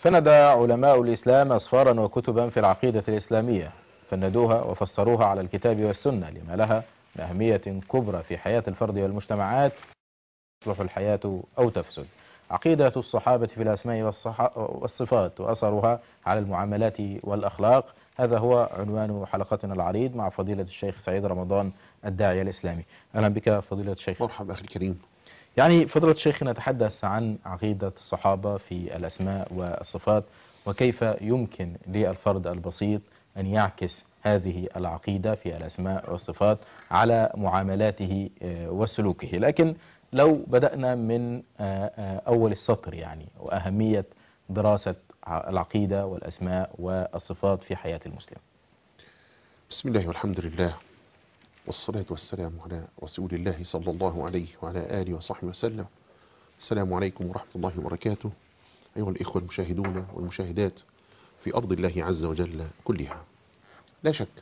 فند علماء الإسلام أصفارا وكتبا في العقيدة الإسلامية فندوها وفسروها على الكتاب والسنة لما لها من أهمية كبرى في حياة الفرد والمجتمعات تصلح الحياة أو تفسد عقيدة الصحابة في الأسماء والصح- والصفات وأثرها على المعاملات والأخلاق هذا هو عنوان حلقتنا العريض مع فضيلة الشيخ سعيد رمضان الداعية الإسلامي أهلا بك فضيلة الشيخ مرحبا أخي الكريم يعني فضيلة الشيخ نتحدث عن عقيدة الصحابة في الأسماء والصفات وكيف يمكن للفرد البسيط أن يعكس هذه العقيدة في الأسماء والصفات على معاملاته آه، وسلوكه لكن لو بدأنا من آه، آه، أول السطر يعني وأهمية دراسة ع- العقيدة والأسماء والصفات في حياة المسلم بسم الله والحمد لله والصلاة والسلام على رسول الله صلى الله عليه وعلى آله وصحبه وسلم السلام عليكم ورحمة الله وبركاته أيها الإخوة المشاهدون والمشاهدات في أرض الله عز وجل كلها لا شك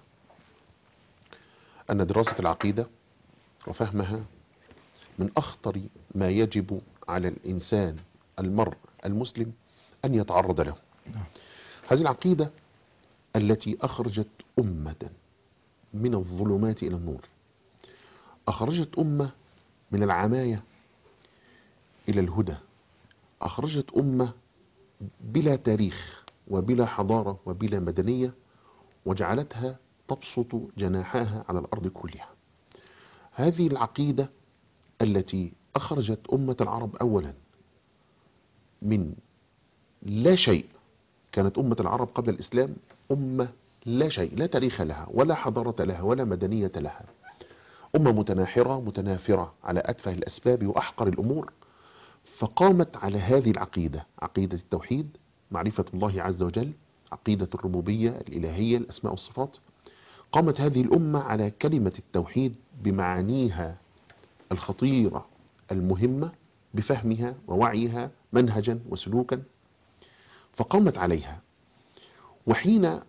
أن دراسة العقيدة وفهمها من أخطر ما يجب على الإنسان المرء المسلم أن يتعرض له هذه العقيدة التي أخرجت أمة من الظلمات إلى النور أخرجت أمة من العماية إلى الهدى أخرجت أمة بلا تاريخ وبلا حضارة وبلا مدنية وجعلتها تبسط جناحاها على الأرض كلها هذه العقيدة التي أخرجت أمة العرب أولا من لا شيء كانت أمة العرب قبل الإسلام أمة لا شيء لا تاريخ لها ولا حضارة لها ولا مدنية لها أمة متناحرة متنافرة على أتفه الأسباب وأحقر الأمور فقامت على هذه العقيدة عقيدة التوحيد معرفة الله عز وجل عقيدة الربوبية الإلهية الأسماء والصفات قامت هذه الأمة على كلمة التوحيد بمعانيها الخطيرة المهمة بفهمها ووعيها منهجا وسلوكا فقامت عليها وحين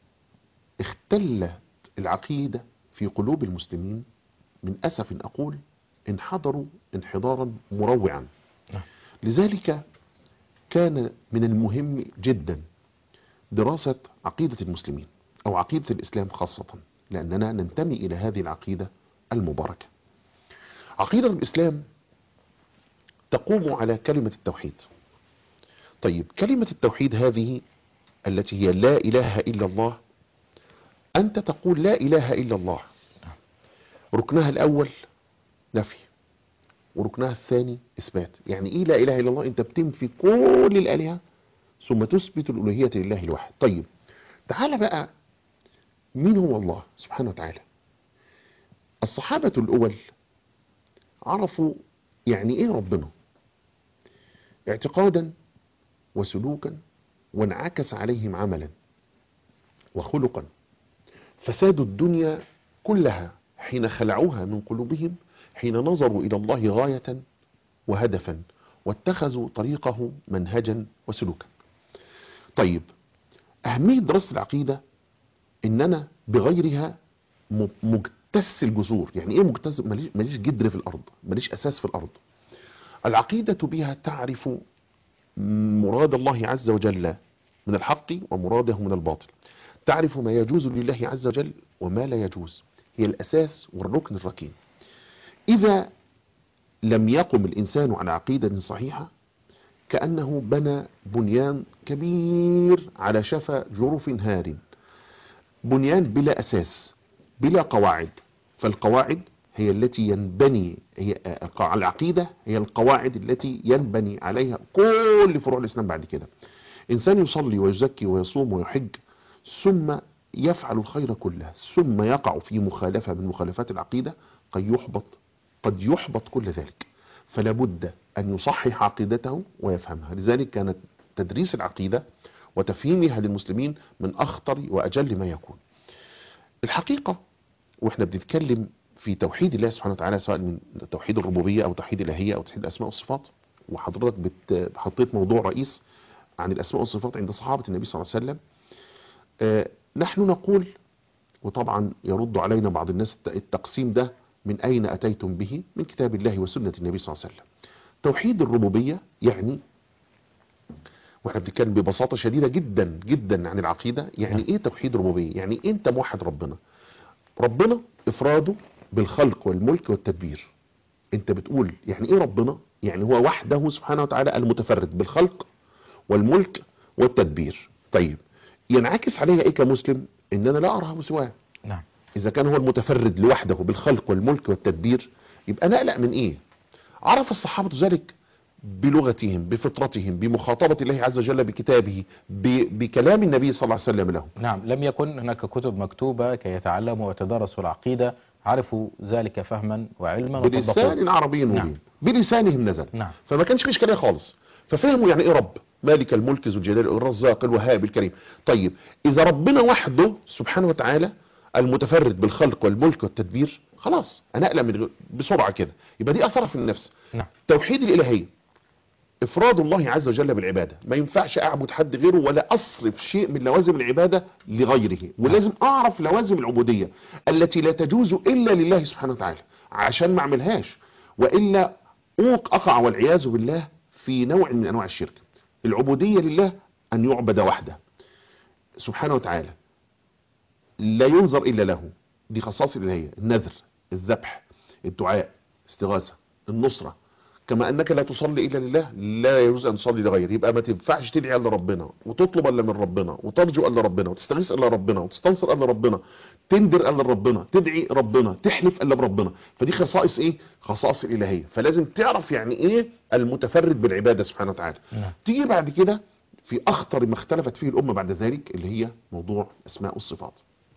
اختلت العقيدة في قلوب المسلمين من أسف أقول انحدروا انحدارا مروعا نعم. لذلك كان من المهم جدا دراسة عقيدة المسلمين أو عقيدة الإسلام خاصة لأننا ننتمي إلى هذه العقيدة المباركة عقيدة الإسلام تقوم على كلمة التوحيد طيب كلمة التوحيد هذه التي هي لا إله إلا الله أنت تقول لا إله إلا الله ركنها الأول نفي وركنها الثاني إثبات يعني إيه لا إله إلا الله أنت بتنفي كل الآلهة ثم تثبت الألوهية لله الواحد طيب تعال بقى مين هو الله سبحانه وتعالى الصحابة الأول عرفوا يعني إيه ربنا اعتقادا وسلوكا وانعكس عليهم عملا وخلقا فسادوا الدنيا كلها حين خلعوها من قلوبهم حين نظروا إلى الله غاية وهدفا واتخذوا طريقه منهجا وسلوكا طيب أهمية دراسة العقيدة إننا بغيرها م- مجتث الجذور يعني إيه مجتث ماليش ماليش جدر في الأرض ماليش أساس في الأرض العقيدة بها تعرف مراد الله عز وجل من الحق ومراده من الباطل تعرف ما يجوز لله عز وجل وما لا يجوز هي الأساس والركن الركين إذا لم يقم الإنسان على عقيدة صحيحة كأنه بنى بنيان كبير على شفا جرف هار بنيان بلا أساس بلا قواعد فالقواعد هي التي ينبني هي العقيدة هي القواعد التي ينبني عليها كل فروع الإسلام بعد كده إنسان يصلي ويزكي ويصوم ويحج ثم يفعل الخير كله ثم يقع في مخالفة من مخالفات العقيدة قد يحبط قد يحبط كل ذلك فلا بد أن يصحح عقيدته ويفهمها لذلك كانت تدريس العقيدة وتفهيمها للمسلمين من أخطر وأجل ما يكون الحقيقة وإحنا بنتكلم في توحيد الله سبحانه وتعالى سواء من توحيد الربوبية أو توحيد الإلهية أو توحيد الأسماء والصفات وحضرتك بت- حطيت موضوع رئيس عن الأسماء والصفات عند صحابة النبي صلى الله عليه وسلم آه، نحن نقول وطبعا يرد علينا بعض الناس الت- التقسيم ده من أين أتيتم به من كتاب الله وسنة النبي صلى الله عليه وسلم توحيد الربوبية يعني واحنا بنتكلم ببساطه شديده جدا جدا عن العقيده يعني نعم. ايه توحيد ربوبيه يعني إيه انت موحد ربنا ربنا افراده بالخلق والملك والتدبير انت بتقول يعني ايه ربنا يعني هو وحده سبحانه وتعالى المتفرد بالخلق والملك والتدبير طيب ينعكس عليها ايه كمسلم ان انا لا ارهب سواه نعم اذا كان هو المتفرد لوحده بالخلق والملك والتدبير يبقى نقلق من ايه عرف الصحابة ذلك بلغتهم بفطرتهم بمخاطبة الله عز وجل بكتابه ب- بكلام النبي صلى الله عليه وسلم لهم نعم لم يكن هناك كتب مكتوبة كي يتعلموا ويتدرسوا العقيدة عرفوا ذلك فهما وعلما وطبقوه بلسان عربي مبين نعم. بلسانهم نزل نعم فما كانش فيه اشكاليه خالص ففهموا يعني ايه رب مالك الملك ذو الجلال الرزاق الوهاب الكريم طيب اذا ربنا وحده سبحانه وتعالى المتفرد بالخلق والملك والتدبير خلاص انا اقلق من بسرعه كده يبقى دي اثر في النفس نعم توحيد الالهيه افراد الله عز وجل بالعباده ما ينفعش اعبد حد غيره ولا اصرف شيء من لوازم العباده لغيره ولازم اعرف لوازم العبوديه التي لا تجوز الا لله سبحانه وتعالى عشان ما اعملهاش والا أوق اقع والعياذ بالله في نوع من انواع الشرك العبوديه لله ان يعبد وحده سبحانه وتعالى لا ينظر الا له دي خصائص الالهيه النذر الذبح الدعاء استغاثه النصره كما انك لا تصلي الا لله لا يجوز ان تصلي لغيره يبقى ما تنفعش تدعي الا ربنا وتطلب الا من ربنا وترجو الا ربنا وتستغيث الا ربنا وتستنصر الا ربنا تندر الا ربنا تدعي ربنا تحلف الا بربنا فدي خصائص ايه خصائص الالهيه فلازم تعرف يعني ايه المتفرد بالعباده سبحانه وتعالى نعم تيجي بعد كده في اخطر ما اختلفت فيه الامه بعد ذلك اللي هي موضوع اسماء والصفات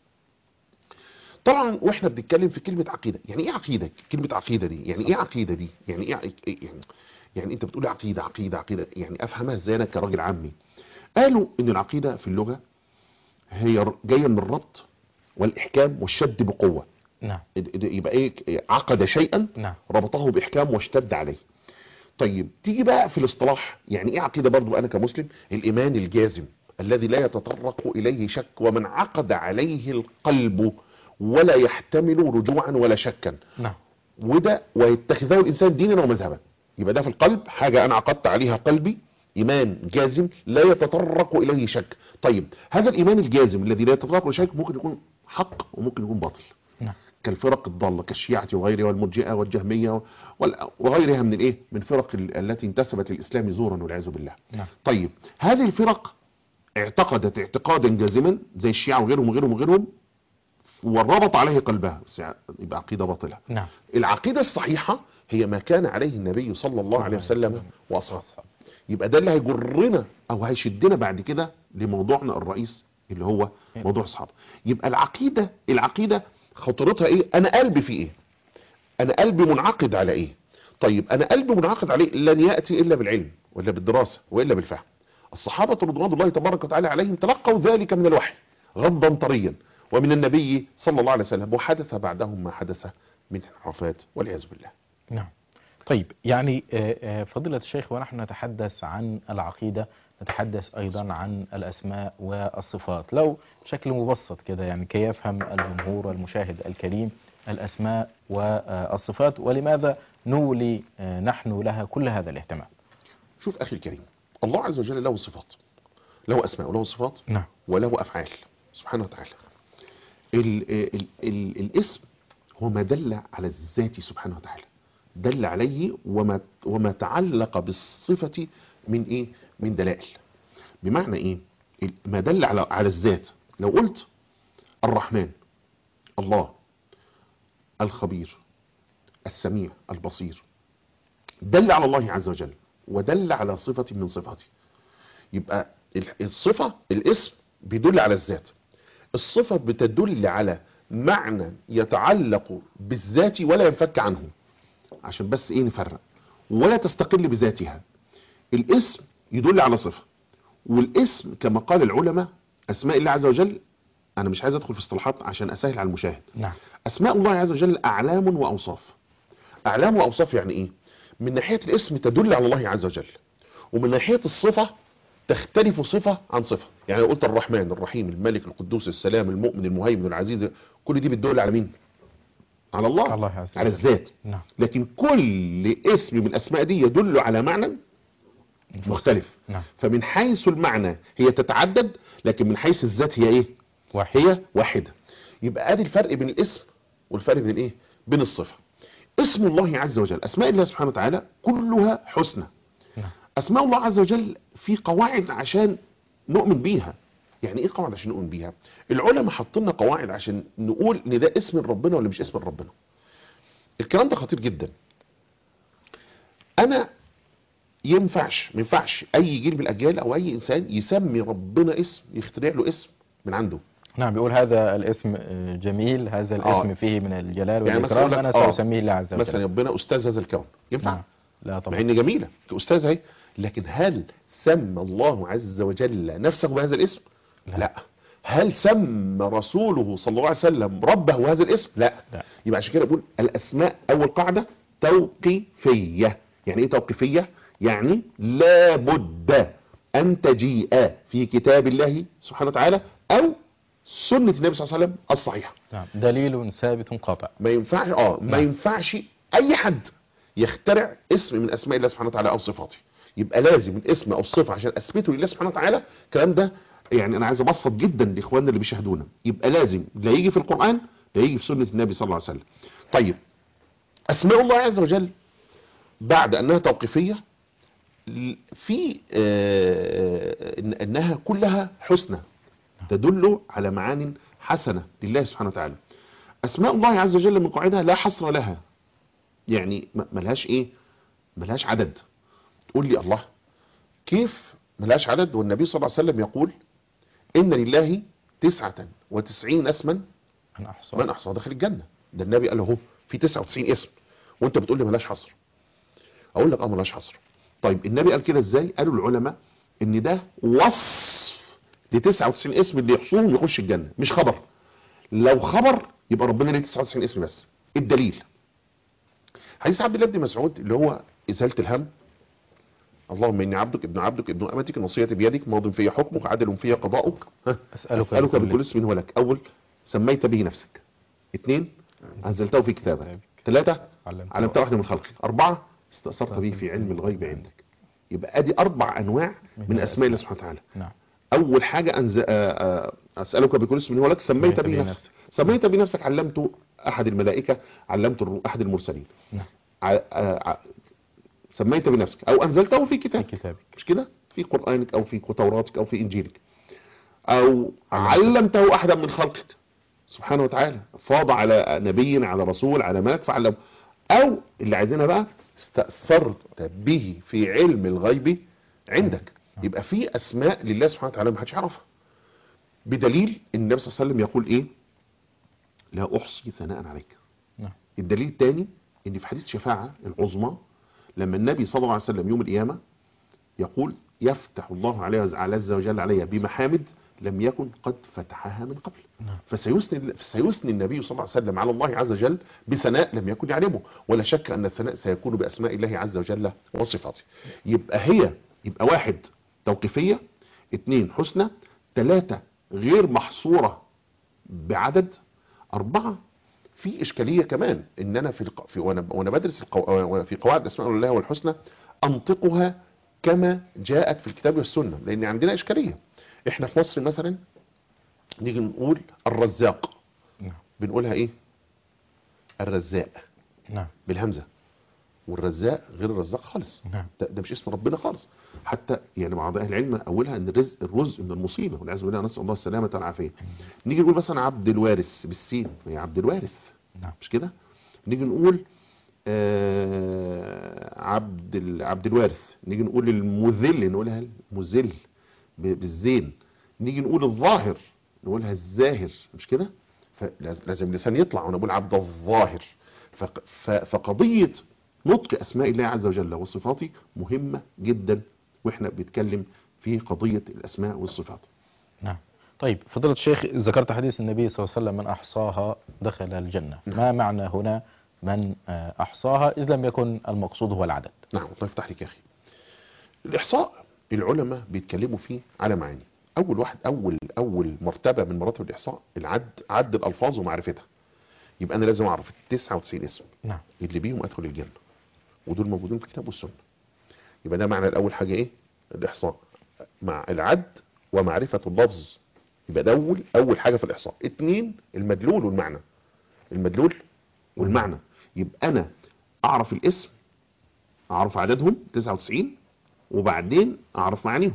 طبعا واحنا بنتكلم في كلمه عقيده يعني ايه عقيده كلمه عقيده دي يعني ايه عقيده دي يعني ايه ع- يعني يعني انت بتقول عقيده عقيده عقيده يعني افهمها ازاي انا كراجل عامي قالوا ان العقيده في اللغه هي ر- جايه من الربط والاحكام والشد بقوه نعم د- د- يبقى ايه عقد شيئا نعم ربطه باحكام واشتد عليه طيب تيجي بقى في الاصطلاح يعني ايه عقيده برضو انا كمسلم الايمان الجازم الذي لا يتطرق اليه شك ومن عقد عليه القلب ولا يحتمل رجوعا ولا شكا نعم وده ويتخذه الانسان دينا ومذهبا يبقى ده في القلب حاجه انا عقدت عليها قلبي ايمان جازم لا يتطرق اليه شك طيب هذا الايمان الجازم الذي لا يتطرق اليه شك ممكن يكون حق وممكن يكون باطل نعم كالفرق الضالة كالشيعة وغيرها والمرجئة والجهمية وال- وغيرها من الايه من فرق ال- التي انتسبت للإسلام زورا والعياذ بالله نعم طيب هذه الفرق اعتقدت اعتقادا جازما زي الشيعة وغيرهم وغيرهم وغيرهم وربط عليه قلبها بس يبقى عقيدة باطلة نعم العقيدة الصحيحة هي ما كان عليه النبي صلى الله عليه وسلم وأصحابه يبقى ده اللي هيجرنا او هيشدنا بعد كده لموضوعنا الرئيس اللي هو موضوع الصحابه يبقى العقيده العقيده خطورتها ايه انا قلبي في ايه انا قلبي منعقد على ايه طيب انا قلبي منعقد عليه لن ياتي الا بالعلم ولا بالدراسه والا بالفهم الصحابه رضوان الله تبارك وتعالى عليهم تلقوا ذلك من الوحي غضا طريا ومن النبي صلى الله عليه وسلم وحدث بعدهم ما حدث من انحرافات والعياذ بالله نعم طيب يعني آه، آه، فضيلة الشيخ ونحن نتحدث عن العقيدة نتحدث أيضا عن الأسماء والصفات لو بشكل مبسط كده يعني كي يفهم الجمهور والمشاهد الكريم الأسماء والصفات ولماذا نولي آه، نحن لها كل هذا الاهتمام شوف اخي الكريم الله عز وجل له صفات له اسماء وله صفات نعم وله افعال سبحانه وتعالى ال ال ال الاسم هو ما دل على الذات سبحانه وتعالى دل عليه وما وما تعلق بالصفة من ايه من دلائل بمعنى ايه ال- ما دل على على الذات لو قلت الرحمن الله الخبير السميع البصير دل على الله عز وجل ودل على صفة من صفاته يبقى ال- الصفة الاسم بيدل على الذات الصفة بتدل على معنى يتعلق بالذات ولا ينفك عنه عشان بس ايه نفرق ولا تستقل بذاتها الاسم يدل على صفة والاسم كما قال العلماء اسماء الله عز وجل انا مش عايز ادخل في اصطلاحات عشان اسهل على المشاهد نعم اسماء الله عز وجل اعلام واوصاف اعلام واوصاف يعني ايه من ناحيه الاسم تدل على الله عز وجل ومن ناحيه الصفه تختلف صفه عن صفه يعني لو قلت الرحمن الرحيم الملك القدوس السلام المؤمن المهيمن العزيز كل دي بتدل على مين على الله, الله عز على وجل. الذات نعم لكن كل اسم من الاسماء دي يدل على معنى مختلف نعم فمن حيث المعنى هي تتعدد لكن من حيث الذات هي ايه واحد هي واحدة يبقى ادي الفرق بين الاسم والفرق بين الايه بين الصفة اسم الله عز وجل اسماء الله سبحانه وتعالى كلها حسنى نعم. اسماء الله عز وجل في قواعد عشان نؤمن بيها يعني ايه قواعد عشان نؤمن بيها العلماء حاطين لنا قواعد عشان نقول ان ده اسم ربنا ولا مش اسم ربنا الكلام ده خطير جدا انا ينفعش ما ينفعش اي جيل من الاجيال او اي انسان يسمي ربنا اسم يخترع له اسم من عنده نعم بيقول هذا الاسم آه، جميل هذا الاسم آه. فيه من الجلال يعني مثلا والإكرام أقول لك أنا آه، سأسميه الله عز وجل مثلا ربنا استاذ هذا الكون ينفع نعم لا مع طبعا ان جميله كاستاذ اهي لكن هل سمى الله عز وجل نفسه بهذا الاسم لا. لا هل سمى رسوله صلى الله عليه وسلم ربه هذا الاسم لا, لا. يبقى عشان كده بقول الاسماء اول قاعده توقيفيه يعني ايه توقيفيه يعني لابد ان تجيء في كتاب الله سبحانه وتعالى او سنه النبي صلى الله عليه وسلم الصحيحه نعم دليل ثابت قاطع ما ينفعش اه ما نعم. ينفعش اي حد يخترع اسم من اسماء الله سبحانه وتعالى او صفاته يبقى لازم الاسم او الصفه عشان اثبته لله سبحانه وتعالى الكلام ده يعني انا عايز ابسط جدا لاخواننا اللي بيشاهدونا يبقى لازم لا يجي في القران لا يجي في سنه النبي صلى الله عليه وسلم طيب اسماء الله عز وجل بعد انها توقيفيه ل- في آه، إن- انها كلها حسنى تدل على معان حسنه لله سبحانه وتعالى اسماء الله عز وجل من قاعدها لا حصر لها يعني م- ملهاش ايه ملهاش عدد تقول لي الله كيف ملهاش عدد والنبي صلى الله عليه وسلم يقول ان لله تسعة وتسعين اسما من أحصى من احصاها دخل الجنة ده النبي قال اهو في 99 اسم وانت بتقول لي ملهاش حصر اقول لك اه ملهاش حصر طيب النبي قال كده ازاي قالوا العلماء ان ده وصف ل 99 اسم اللي يحصوهم يخش الجنة مش خبر لو خبر يبقى ربنا ليه 99 اسم بس الدليل حديث عبد الله بن مسعود اللي هو ازاله الهم اللهم اني عبدك ابن عبدك ابن امتك نصيتي بيدك ماض في حكمك عدل في قضاؤك ها أسألك, اسالك بكل بكل اسم هو لك اول سميت به نفسك اثنين انزلته في كتابك ثلاثه علمت علمته واحده من خلقك اربعه استاثرت به في علم الغيب عندك يبقى ادي اربع انواع من اسماء الله سبحانه وتعالى نعم اول حاجه أنز... آه، آه، اسالك بكل اسم هو لك سميت به نفسك سميت بنفسك علمت احد الملائكه علمت الرو- احد المرسلين نعم. ع... آه، ع... سميت بنفسك او انزلته في في كتابك كتابك مش كده في قرانك او في توراتك او في انجيلك او علمته احدا من خلقك سبحانه وتعالى فاض على نبي على رسول على ملك فعلمه او اللي عايزينها بقى استأثرت به في علم الغيب عندك يبقى في اسماء لله سبحانه وتعالى ما حدش يعرفها بدليل ان النبي صلى الله عليه وسلم يقول ايه لا احصي ثناء عليك نعم. الدليل الثاني ان في حديث شفاعه العظمى لما النبي صلى الله عليه وسلم يوم القيامه يقول يفتح الله عليه عز وجل علي بمحامد لم يكن قد فتحها من قبل نعم. فسيثني سيثني النبي صلى الله عليه وسلم على الله عز وجل بثناء لم يكن يعلمه ولا شك ان الثناء سيكون باسماء الله عز وجل وصفاته يبقى هي يبقى واحد توقيفيه اثنين حسنى ثلاثه غير محصوره بعدد اربعه في اشكاليه كمان ان انا في, الق... في وانا وانا بدرس القو... وأنا في قواعد اسماء الله والحسنى انطقها كما جاءت في الكتاب والسنه لان عندنا اشكاليه احنا في مصر مثلا نيجي نقول الرزاق نعم. بنقولها ايه الرزاق نعم بالهمزه والرزاق غير الرزاق خالص نعم ده, ده مش اسم ربنا خالص حتى يعني بعض اهل العلم اولها ان الرزق الرزق من المصيبه والعياذ بالله نسال الله السلامه والعافيه نيجي نقول مثلا عبد الوارث بالسين هي عبد الوارث نعم مش كده نيجي نقول آه عبد ال... عبد الوارث نيجي نقول المذل نقولها المذل ب- بالزين نيجي نقول الظاهر نقولها الزاهر مش كده فلازم اللسان يطلع وانا بقول عبد الظاهر فق... ف... فقضيه نطق اسماء الله عز وجل وصفاته مهمه جدا واحنا بنتكلم في قضيه الاسماء والصفات نعم طيب فضيلة الشيخ ذكرت حديث النبي صلى الله عليه وسلم من أحصاها دخل الجنة ما معنى هنا من آه، أحصاها إذ لم يكن المقصود هو العدد نعم الله يفتح لك يا اخي الاحصاء العلماء بيتكلموا فيه على معاني اول واحد اول اول مرتبه من مراتب الاحصاء العد عد الالفاظ ومعرفتها يبقى انا لازم اعرف ال 99 اسم نعم اللي بيهم ادخل الجنه ودول موجودين في الكتاب والسنه يبقى ده معنى الاول حاجه ايه الإحصاء مع العد ومعرفة اللفظ يبقى ده أول أول حاجة في الإحصاء اتنين المدلول والمعنى المدلول والمعنى يبقى أنا أعرف الاسم أعرف عددهم 99 وبعدين أعرف معانيهم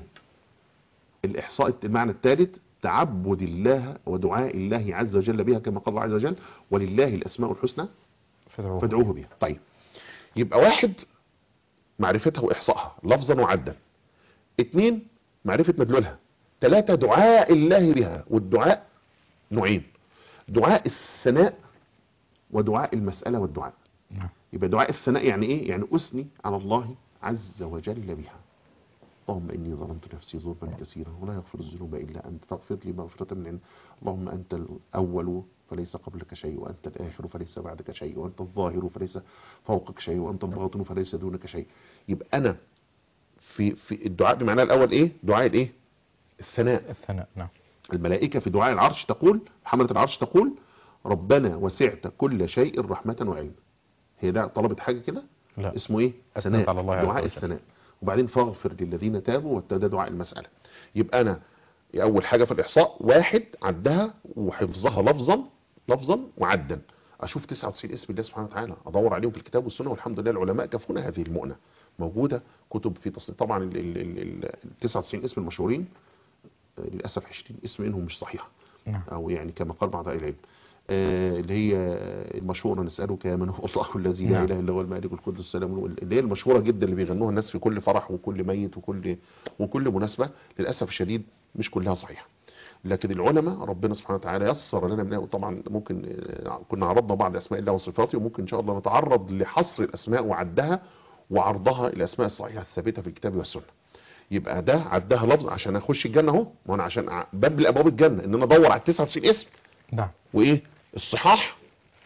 الإحصاء المعنى الثالث تعبد الله ودعاء الله عز وجل بها كما قال الله عز وجل ولله الأسماء الحسنى فادعوه فادعوه بها طيب يبقى واحد معرفتها وإحصائها لفظا وعدا اتنين معرفة مدلولها ثلاثة دعاء الله بها والدعاء نوعين دعاء الثناء ودعاء المسألة والدعاء نعم. يبقى دعاء الثناء يعني ايه يعني أثني على الله عز وجل بها اللهم إني ظلمت نفسي ظلما كثيرا ولا يغفر الذنوب إلا أنت فاغفر لي مغفرة من عند اللهم أنت الأول فليس قبلك شيء وأنت الآخر فليس بعدك شيء وأنت الظاهر فليس فوقك شيء وأنت الباطن فليس دونك شيء يبقى أنا في في الدعاء بمعنى الأول إيه دعاء الإيه الثناء الثناء نعم الملائكة في دعاء العرش تقول حملة العرش تقول ربنا وسعت كل شيء رحمة وعلم هي ده طلبت حاجة كده لا اسمه ايه أثنت ثناء على الله عز دعاء وجل. الثناء وبعدين فاغفر للذين تابوا وابتدى دعاء المسألة يبقى انا اول حاجة في الاحصاء واحد عدها وحفظها لفظا لفظا وعدا اشوف 99 اسم الله سبحانه وتعالى ادور عليهم في الكتاب والسنة والحمد لله العلماء كفونا هذه المؤنة موجودة كتب في تصنيف طبعا ال ال ال ال 99 اسم المشهورين آه، للأسف 20 اسم منهم مش صحيحة نعم او يعني كما قال بعض اهل العلم آه، اللي هي المشهوره نسالك يا من هو الله الذي لا نعم. اله الا هو الملك القدس السلام اللي هي المشهوره جدا اللي بيغنوها الناس في كل فرح وكل ميت وكل وكل مناسبه للاسف الشديد مش كلها صحيحه لكن العلماء ربنا سبحانه وتعالى يسر لنا منها طبعا ممكن آه، كنا عرضنا بعض اسماء الله وصفاته وممكن ان شاء الله نتعرض لحصر الاسماء وعدها وعرضها الاسماء الصحيحه الثابته في الكتاب والسنه يبقى ده عدها لفظ عشان اخش الجنه اهو ما انا عشان أع- باب لابواب الجنه ان انا ادور على 99 اسم نعم وايه الصحاح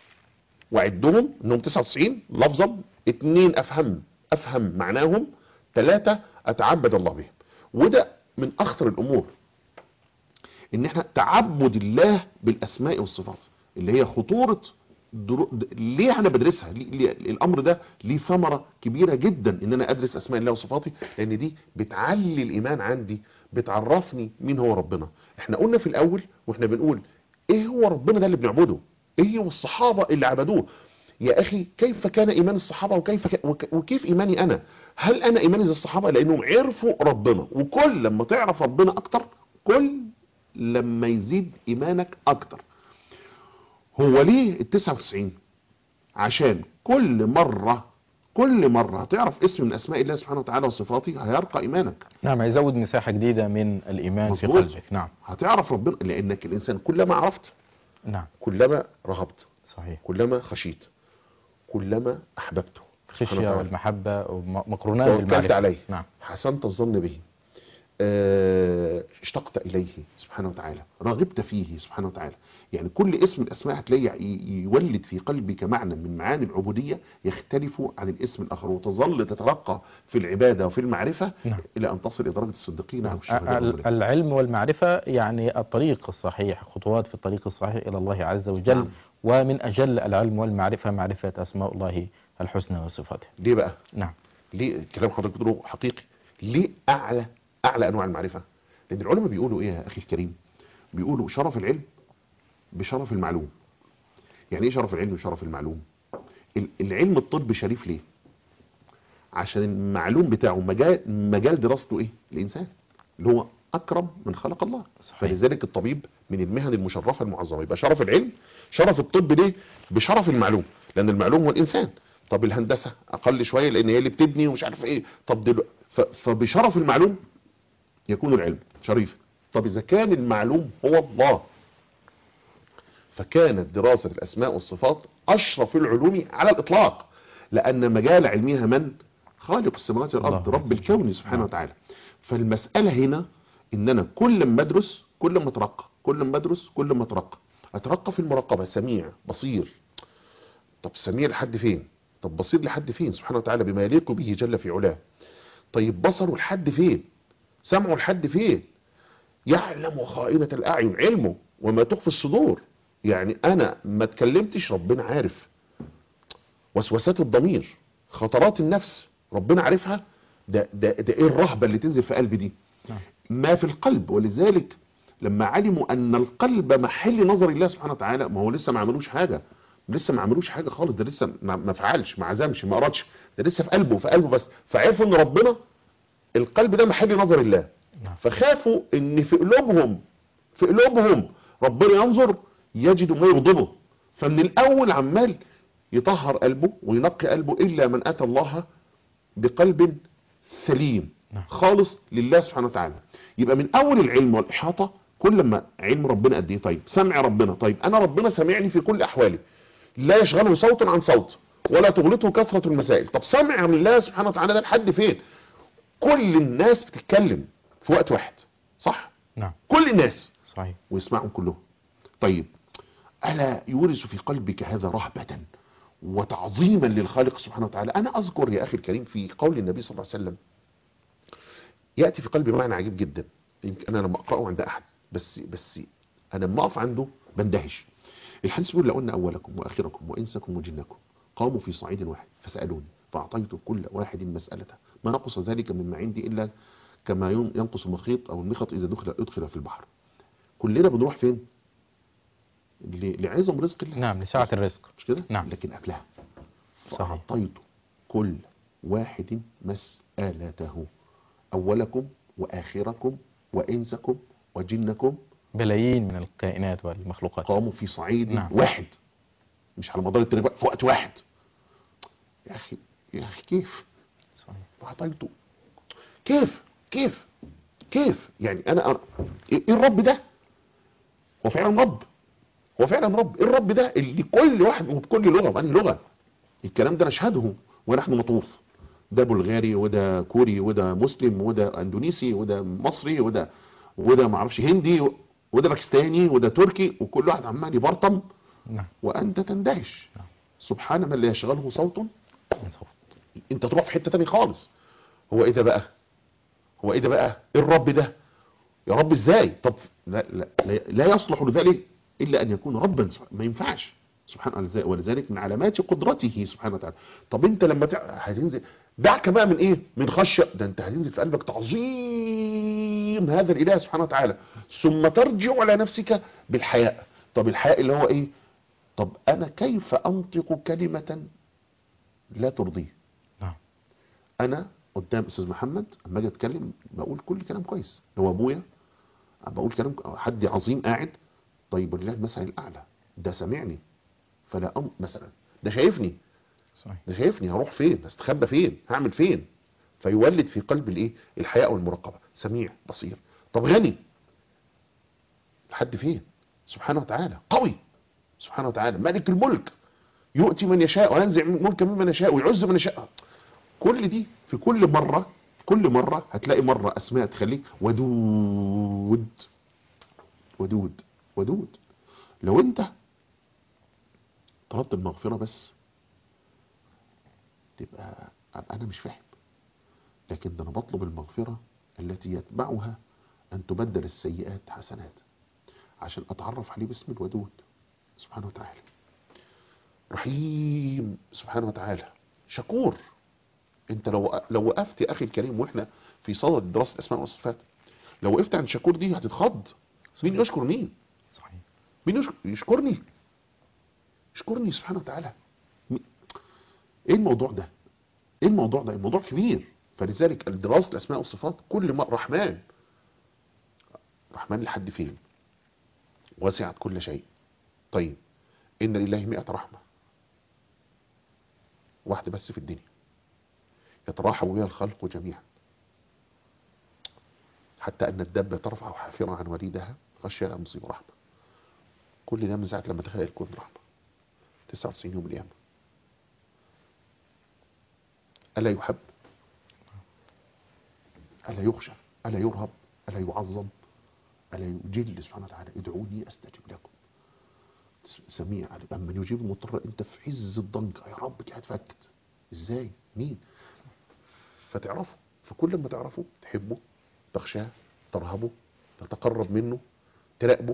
وعدهم انهم 99 لفظا اتنين افهم افهم معناهم ثلاثة اتعبد الله بهم وده من اخطر الامور ان احنا تعبد الله بالاسماء والصفات اللي هي خطورة درو... د- ليه انا بدرسها ليه... ليه... الامر ده ليه ثمرة كبيرة جدا ان انا ادرس اسماء الله وصفاته لان دي بتعلي الايمان عندي بتعرفني مين هو ربنا احنا قلنا في الاول واحنا بنقول ايه هو ربنا ده اللي بنعبده ايه هو الصحابة اللي عبدوه يا اخي كيف كان ايمان الصحابة وكيف ك... وك... وكيف ايماني انا هل انا ايماني زي الصحابة لانهم عرفوا ربنا وكل لما تعرف ربنا اكتر كل لما يزيد ايمانك اكتر هو ليه ال 99 عشان كل مرة كل مرة هتعرف اسم من اسماء الله سبحانه وتعالى وصفاته هيرقى ايمانك نعم هيزود مساحة جديدة من الإيمان في مظبوط. قلبك نعم هتعرف ربنا لانك الانسان كلما عرفت نعم كلما رهبت صحيح كلما خشيت كلما احببته سبحانه الخشية وتعالى. والمحبة مقرونات توكلت بالمعرفة عليه نعم حسنت الظن به آه، اشتقت إليه سبحانه وتعالى رغبت فيه سبحانه وتعالى يعني كل اسم من الأسماء هتلاقي ي- يولد في قلبك معنى من معاني العبودية يختلف عن الاسم الآخر وتظل تترقى في العبادة وفي المعرفة نعم. إلى أن تصل إلى درجة الصديقين أو ال- الشهداء والأولياء. العلم والمعرفة يعني الطريق الصحيح خطوات في الطريق الصحيح إلى الله عز وجل نعم. ومن أجل العلم والمعرفة معرفة أسماء الله الحسنى وصفاته ليه بقى؟ نعم ليه كلام حضرتك بتقوله حقيقي ليه أعلى أعلى أنواع المعرفة لأن العلماء بيقولوا إيه يا أخي الكريم بيقولوا شرف العلم بشرف المعلوم يعني إيه شرف العلم بشرف المعلوم ال- العلم الطب شريف ليه عشان المعلوم بتاعه مجال, مجال دراسته إيه الإنسان اللي هو أكرم من خلق الله صحيح. فلذلك الطبيب من المهن المشرفة المعظمة يبقى شرف العلم شرف الطب ليه بشرف المعلوم لأن المعلوم هو الإنسان طب الهندسة أقل شوية لأن هي اللي بتبني ومش عارف إيه طب دلو... ف... فبشرف المعلوم يكون العلم شريف طب إذا كان المعلوم هو الله فكانت دراسة الأسماء والصفات أشرف العلوم على الإطلاق لأن مجال علمها من خالق السماوات والأرض الله رب عز وجل. الكون سبحانه نعم. وتعالى فالمسألة هنا إن أنا كل ما أدرس كل ما أترقى كل ما أدرس كل ما أترقى أترقى في المراقبة سميع بصير طب سميع لحد فين طب بصير لحد فين سبحانه وتعالى بما يليق به جل في علاه طيب بصره لحد فين سمعه لحد فين يعلم خائنة الأعين علمه وما تخفي الصدور يعني أنا ما اتكلمتش ربنا عارف وسوسات الضمير خطرات النفس ربنا عارفها ده, ده, ده ايه الرهبة اللي تنزل في قلبي دي نعم. ما في القلب ولذلك لما علموا ان القلب محل نظر الله سبحانه وتعالى ما هو لسه ما عملوش حاجة لسه ما عملوش حاجة خالص ده لسه ما ما فعلش ما عزمش ما أرادش ده لسه في قلبه في قلبه بس فعرفوا ان ربنا القلب ده محل نظر الله نعم. فخافوا ان في قلوبهم في قلوبهم ربنا ينظر يجد ما يغضبه فمن الاول عمال يطهر قلبه وينقي قلبه الا من اتى الله بقلب سليم نعم. خالص لله سبحانه وتعالى يبقى من اول العلم والاحاطه كل ما علم ربنا قد ايه طيب سمع ربنا طيب انا ربنا سامعني في كل احوالي لا يشغله صوت عن صوت ولا تغلطه كثرة المسائل طب سمع من الله سبحانه وتعالى ده لحد فين كل الناس بتتكلم في وقت واحد صح نعم كل الناس صحيح ويسمعهم كلهم طيب ألا يورث في قلبك هذا رهبة وتعظيما للخالق سبحانه وتعالى أنا أذكر يا أخي الكريم في قول النبي صلى الله عليه وسلم يأتي في قلبي معنى عجيب جدا يمكن أنا لما أقرأه عند أحد بس بس أنا لما أقف عنده بندهش الحديث بيقول لو أن أولكم وآخركم وإنسكم وجنكم قاموا في صعيد واحد فسألوني فأعطيت كل واحد مسألته ما نقص ذلك مما عندي إلا كما ين- ينقص المخيط أو المخط إذا دخل أدخل في البحر كلنا بنروح فين ل- لعظم رزق الله نعم لسعة الرزق مش كده نعم. لكن قبلها صحيح. فأعطيت كل واحد مسألته أولكم وآخركم وإنسكم وجنكم بلايين من الكائنات والمخلوقات قاموا في صعيد نعم. واحد مش على مدار التاريخ بقى، في وقت واحد يا أخي يا أخي كيف صحيح فأعطيته كيف كيف كيف يعني أنا أنا- إيه الرب ده هو فعلا رب هو فعلا رب إيه الرب ده اللي كل واحد وبكل لغة بأنهي لغة الكلام ده نشهده ونحن نطوف ده بلغاري وده كوري وده مسلم وده اندونيسي وده مصري وده وده معرفش هندي وده باكستاني وده تركي وكل واحد عمال يبرطم نعم وانت تندهش نعم. سبحان من لا يشغله صوت من صوت. انت تروح في حته تاني خالص هو ايه ده بقى هو ايه ده بقى ايه الرب ده يا رب ازاي طب لا لا لا, لا يصلح لذلك الا ان يكون ربا سبحانه. ما ينفعش سبحان الله ولذلك من علامات قدرته سبحانه وتعالى طب انت لما تع... هتنزل دعك بقى من ايه من خشيه ده انت هتنزل في قلبك تعظيم هذا الاله سبحانه وتعالى ثم ترجع على نفسك بالحياء طب الحياء اللي هو ايه طب انا كيف انطق كلمه لا ترضيه نعم انا قدام استاذ محمد اما اجي اتكلم بقول كل كلام كويس لو ابويا بقول كلام حد عظيم قاعد طيب ولله المثل الاعلى ده سامعني فلا أم مثلا ده شايفني صحيح ده شايفني هروح فين هستخبى فين هعمل فين فيولد في قلب الايه الحياء والمراقبه سميع بصير طب غني لحد فين سبحانه وتعالى قوي سبحانه وتعالى ملك الملك يؤتي من يشاء وينزع ملك ممن يشاء ويعز من يشاء كل دي في كل مرة كل مرة هتلاقي مرة أسماء تخليك ودود ودود ودود لو أنت طلبت المغفرة بس تبقى أبقى أنا مش فاهم لكن ده أنا بطلب المغفرة التي يتبعها أن تبدل السيئات حسنات عشان أتعرف عليه باسم الودود سبحانه وتعالى رحيم سبحانه وتعالى شكور انت لو لو وقفت يا اخي الكريم واحنا في صدد دراسه الاسماء والصفات لو وقفت عند شكور دي هتتخض مين يشكر مين صحيح مين يشكر يشكرني يشكرني سبحانه وتعالى مين- ايه الموضوع ده ايه الموضوع ده الموضوع كبير فلذلك دراسه الاسماء والصفات كل ما رحمن رحمن لحد فين وسعت كل شيء طيب ان لله مئة رحمه واحده بس في الدنيا يتراحم بها الخلق جميعا حتى أن الدابة ترفع حافرة عن وليدها خشية أن تصيب رحمة كل ده من ساعة لما تخيل الكون رحمة 99 يوم القيامة ألا يحب ألا يخشى ألا يرهب ألا يعظم ألا يجل سبحانه وتعالى ادعوني أستجب لكم سميع أما يجيب المضطر أنت في عز الضنك يا رب دي هتفكت إزاي مين فتعرفه فكل ما تعرفه تحبه تخشاه ترهبه تتقرب منه تراقبه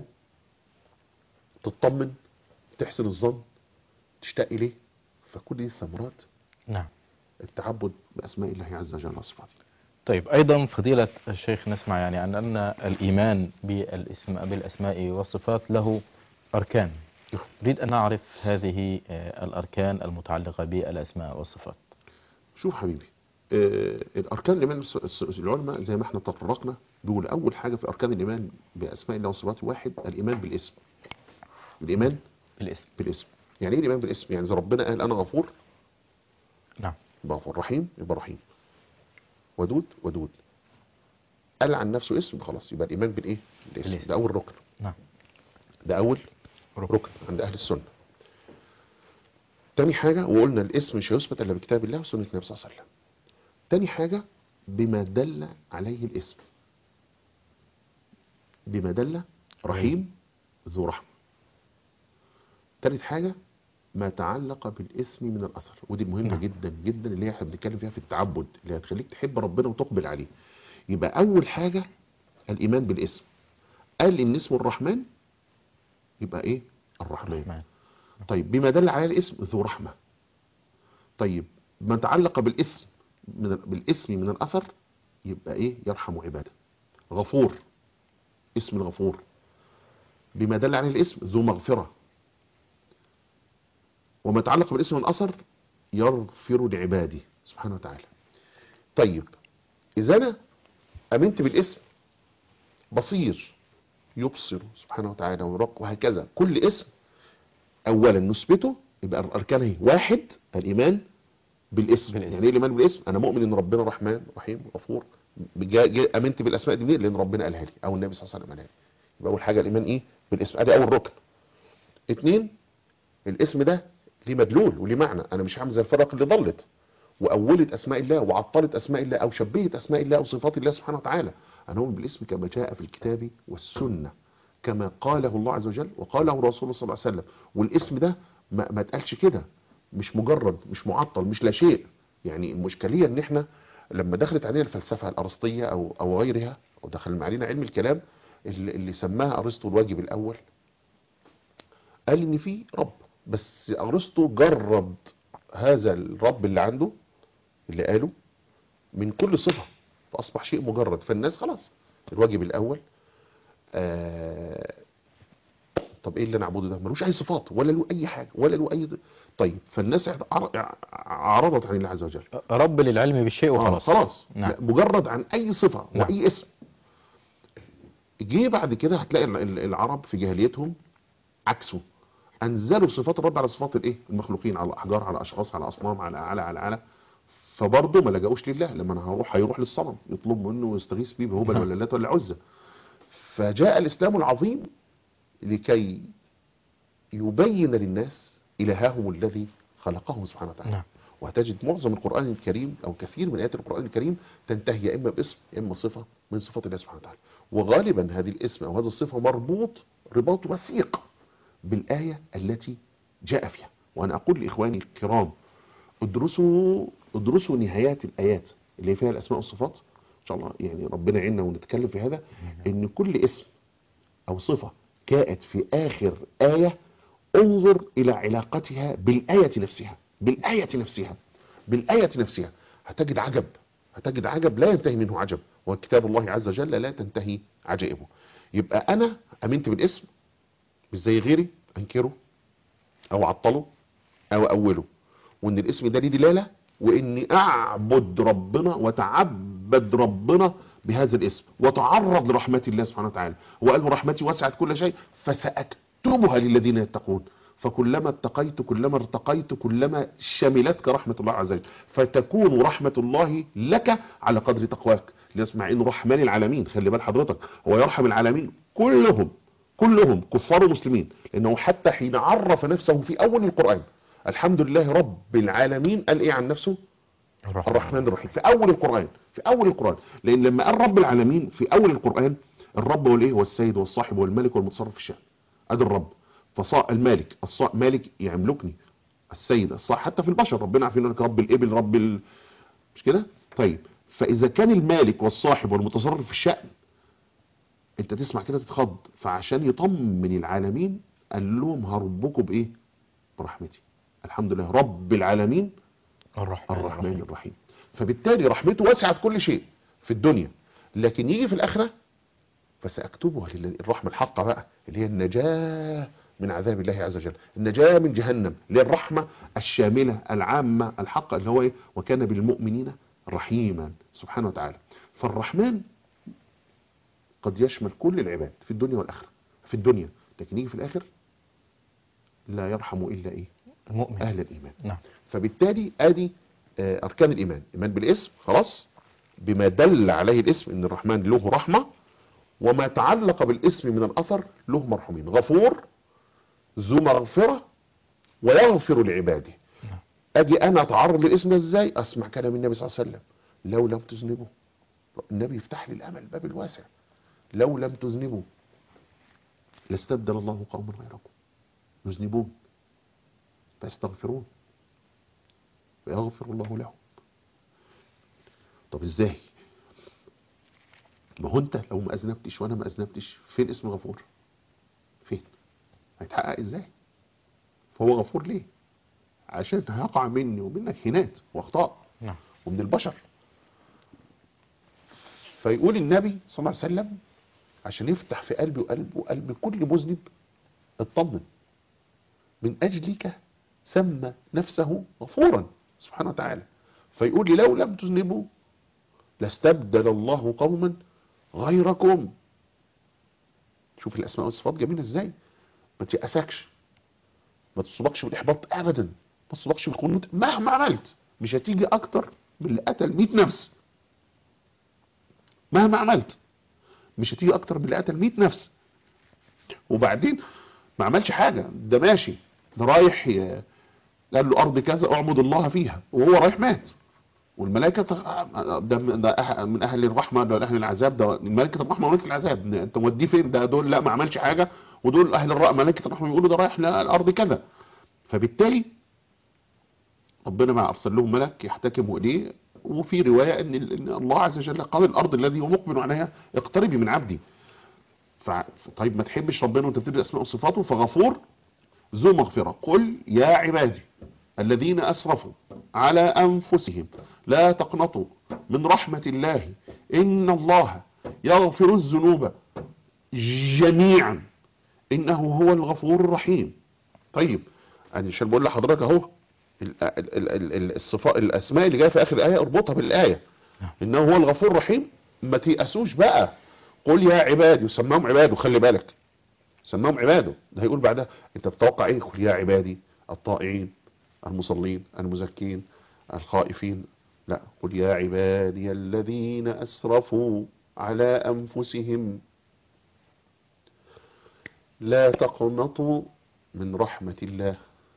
تطمن تحسن الظن تشتاق إليه فكل دي الثمرات نعم التعبد بأسماء الله عز وجل وصفاته طيب أيضا فضيلة الشيخ نسمع يعني عن أن الإيمان بالاسم بالأسماء والصفات له أركان نعم. نريد أن نعرف هذه آه، الأركان المتعلقة بالأسماء والصفات شوف حبيبي آه الاركان الايمان الس- الس- العلماء زي ما احنا تطرقنا بيقول اول حاجه في اركان الايمان باسماء الله وصفاته واحد الايمان بالاسم الايمان بالاسم بالاسم يعني ايه الايمان بالاسم يعني اذا ربنا قال انا غفور نعم يبقى غفور رحيم يبقى رحيم ودود ودود قال عن نفسه اسم خلاص يبقى الايمان بالايه بالاسم بالاسم. ده اول ركن نعم ده اول ركن عند اهل السنه تاني حاجه وقلنا الاسم مش هيثبت الا بكتاب الله وسنه النبي صلى الله عليه وسلم تاني حاجه بما دل عليه الاسم بما دل رحيم ذو رحمه تالت حاجه ما تعلق بالاسم من الاثر ودي المهمه نعم. جدا جدا اللي احنا بنتكلم فيها في التعبد اللي هتخليك تحب ربنا وتقبل عليه يبقى اول حاجه الايمان بالاسم قال ان اسمه الرحمن يبقى ايه الرحمن الرحمن طيب بما دل عليه الاسم ذو رحمة طيب ما تعلق بالاسم من بالاسم من الأثر يبقى ايه يرحم عباده غفور اسم الغفور بما دل عليه الاسم ذو مغفرة وما تعلق بالاسم من الأثر يغفر لعباده سبحانه وتعالى طيب إذا أنا أمنت بالاسم بصير يبصر سبحانه وتعالى ويرق وهكذا كل اسم اولا نثبته يبقى الاركان اهي واحد الايمان بالاسم. بالاسم. يعني ايه الايمان بالاسم انا مؤمن ان ربنا رحمن رحيم غفور جا- جا- امنت بالاسماء دي منين لان ربنا قالها لي او النبي صلى الله عليه وسلم قالها لي يبقى اول حاجه الايمان ايه بالاسم ادي اول ركن اتنين الاسم ده ليه مدلول وليه معنى انا مش هعمل زي الفرق اللي ضلت واولت اسماء الله وعطلت اسماء الله او شبهت اسماء الله او صفات الله سبحانه وتعالى انا اؤمن بالاسم كما جاء في الكتاب والسنه كما قاله الله عز وجل وقاله رسوله صلى الله عليه وسلم والاسم ده ما, ما اتقالش كده مش مجرد مش معطل مش لا شيء يعني المشكليه ان احنا لما دخلت علينا الفلسفه الارسطيه او او غيرها ودخل علينا علم الكلام اللي, اللي سماها ارسطو الواجب الاول قال ان في رب بس ارسطو جرد هذا الرب اللي عنده اللي قاله من كل صفه فاصبح شيء مجرد فالناس خلاص الواجب الاول آه طب ايه اللي نعبده ده ملوش اي صفات ولا له اي حاجه ولا له اي طيب فالناس اعتر- عرضت عن الله عز وجل رب للعلم بالشيء آه وخلاص خلاص نعم. لا مجرد عن اي صفه نعم. واي اسم جه بعد كده هتلاقي ال- ال- العرب في جاهليتهم عكسه انزلوا صفات الرب على صفات الايه المخلوقين على احجار على اشخاص على اصنام على على على على فبرضه ما لجأوش لله لما انا هروح هيروح للصنم يطلب منه ويستغيث بيه بهبل نعم. ولا لات ولا عزة فجاء الاسلام العظيم لكي يبين للناس الههم الذي خلقهم سبحانه وتعالى نعم. وهتجد معظم القرآن الكريم أو كثير من آيات القرآن الكريم تنتهي يا إما باسم يا إما صفة من صفات الله سبحانه وتعالى وغالبا هذه الاسم أو هذه الصفة مربوط رباط وثيق بالآية التي جاء فيها وأنا أقول لإخواني الكرام ادرسوا ادرسوا نهايات الآيات اللي فيها الأسماء والصفات إن شاء الله يعني ربنا يعيننا ونتكلم في هذا إن كل اسم أو صفة جاءت في آخر آية انظر إلى علاقتها بالآية نفسها بالآية نفسها بالآية نفسها هتجد عجب هتجد عجب لا ينتهي منه عجب وكتاب الله عز وجل لا تنتهي عجائبه يبقى أنا أمنت بالاسم مش زي غيري أنكره أو عطله أو أوله وإن الاسم ده ليه دلالة وإني أعبد ربنا وتعبد ربنا بهذا الاسم وتعرض لرحمة الله سبحانه وتعالى وقال له رحمتي وسعت كل شيء فسأكتبها للذين يتقون فكلما اتقيت كلما ارتقيت كلما شملتك رحمة الله عز وجل فتكون رحمة الله لك على قدر تقواك لنسمع انه رحمن العالمين خلي بال حضرتك هو يرحم العالمين كلهم كلهم كفار ومسلمين لانه حتى حين عرف نفسه في اول القرآن الحمد لله رب العالمين قال ايه عن نفسه الرحمن الرحيم في اول القرآن في اول القرآن لان لما قال رب العالمين في اول القرآن الرب هو الايه هو السيد والصاحب والملك والمتصرف في الشأن ادي الرب فصاء المالك الصاء مالك يملكني السيد الصاح حتى في البشر ربنا عارفين انك رب الابل رب ال... مش كده طيب فاذا كان المالك والصاحب والمتصرف في الشأن انت تسمع كده تتخض فعشان يطمن العالمين قال لهم هربكم بايه برحمتي الحمد لله رب العالمين الرحمن, الرحمن الرحيم فبالتالي رحمته وسعت كل شيء في الدنيا لكن يجي في الآخرة فسأكتبها للرحمة الحقة بقى اللي هي النجاة من عذاب الله عز وجل النجاة من جهنم اللي هي الرحمة الشاملة العامة الحقة اللي هو إيه؟ وكان بالمؤمنين رحيما سبحانه وتعالى فالرحمن قد يشمل كل العباد في الدنيا والآخرة في الدنيا لكن يجي في الآخر لا يرحم إلا إيه المؤمن أهل الإيمان نعم فبالتالي ادي آه، اركان الايمان ايمان بالاسم خلاص بما دل عليه الاسم ان الرحمن له رحمه وما تعلق بالاسم من الاثر له مرحومين غفور ذو مغفره ويغفر لعباده ادي انا اتعرض للاسم ده ازاي اسمع كلام النبي صلى الله عليه وسلم لو لم تذنبوا النبي يفتح لي الامل الباب الواسع لو لم تذنبوا لاستبدل الله قوما غيركم يذنبون فيستغفرون فيغفر الله لهم طب ازاي ما هو انت لو ما اذنبتش وانا ما اذنبتش فين اسم غفور فين هيتحقق ازاي فهو غفور ليه عشان هيقع مني ومنك هنات واخطاء نعم ومن البشر فيقول النبي صلى الله عليه وسلم عشان يفتح في قلبي وقلب وقلب كل مذنب اطمن من أجلك سمى نفسه غفورا سبحانه وتعالى فيقول لي لو لم تذنبوا لاستبدل الله قوما غيركم شوف الأسماء والصفات جميلة ازاي ما تيأسكش ما تصبكش بالإحباط أبدا ما تصبكش بالقنوط مهما عملت مش هتيجي أكتر من اللي قتل 100 نفس مهما عملت مش هتيجي أكتر من اللي قتل 100 نفس وبعدين ما عملش حاجة ده ماشي ده رايح ي- قال له أرض كذا أعبد الله فيها وهو رايح مات والملائكة تغ- ده من- ده أح- من أهل الرحمة ده أهل العذاب ده ملائكة الرحمة وملائكة العذاب أنت موديه فين ده دول لا ما عملش حاجة ودول أهل الرحمة ملائكة الرحمة يقولوا ده رايح للأرض كذا فبالتالي ربنا ما أرسل لهم ملك يحتكموا إليه وفي رواية أن ال- إن الله عز وجل قال الأرض الذي هو مقبل عليها اقتربي من عبدي ف- طيب ما تحبش ربنا وانت بتدرس اسماء وصفاته فغفور ذو مغفرة قل يا عبادي الذين أسرفوا على أنفسهم لا تقنطوا من رحمة الله إن الله يغفر الذنوب جميعا إنه هو الغفور الرحيم طيب أنا عشان بقول لحضرتك أهو ال- ال- ال- ال- الصفاء الأسماء اللي جاية في آخر الآية اربطها بالآية إنه هو الغفور الرحيم ما تيأسوش بقى قل يا عبادي وسماهم عباده خلي بالك سماهم عباده ده هيقول بعدها انت تتوقع ايه قل يا عبادي الطائعين المصلين المزكين الخائفين لا قل يا عبادي الذين اسرفوا على انفسهم لا تقنطوا من رحمة الله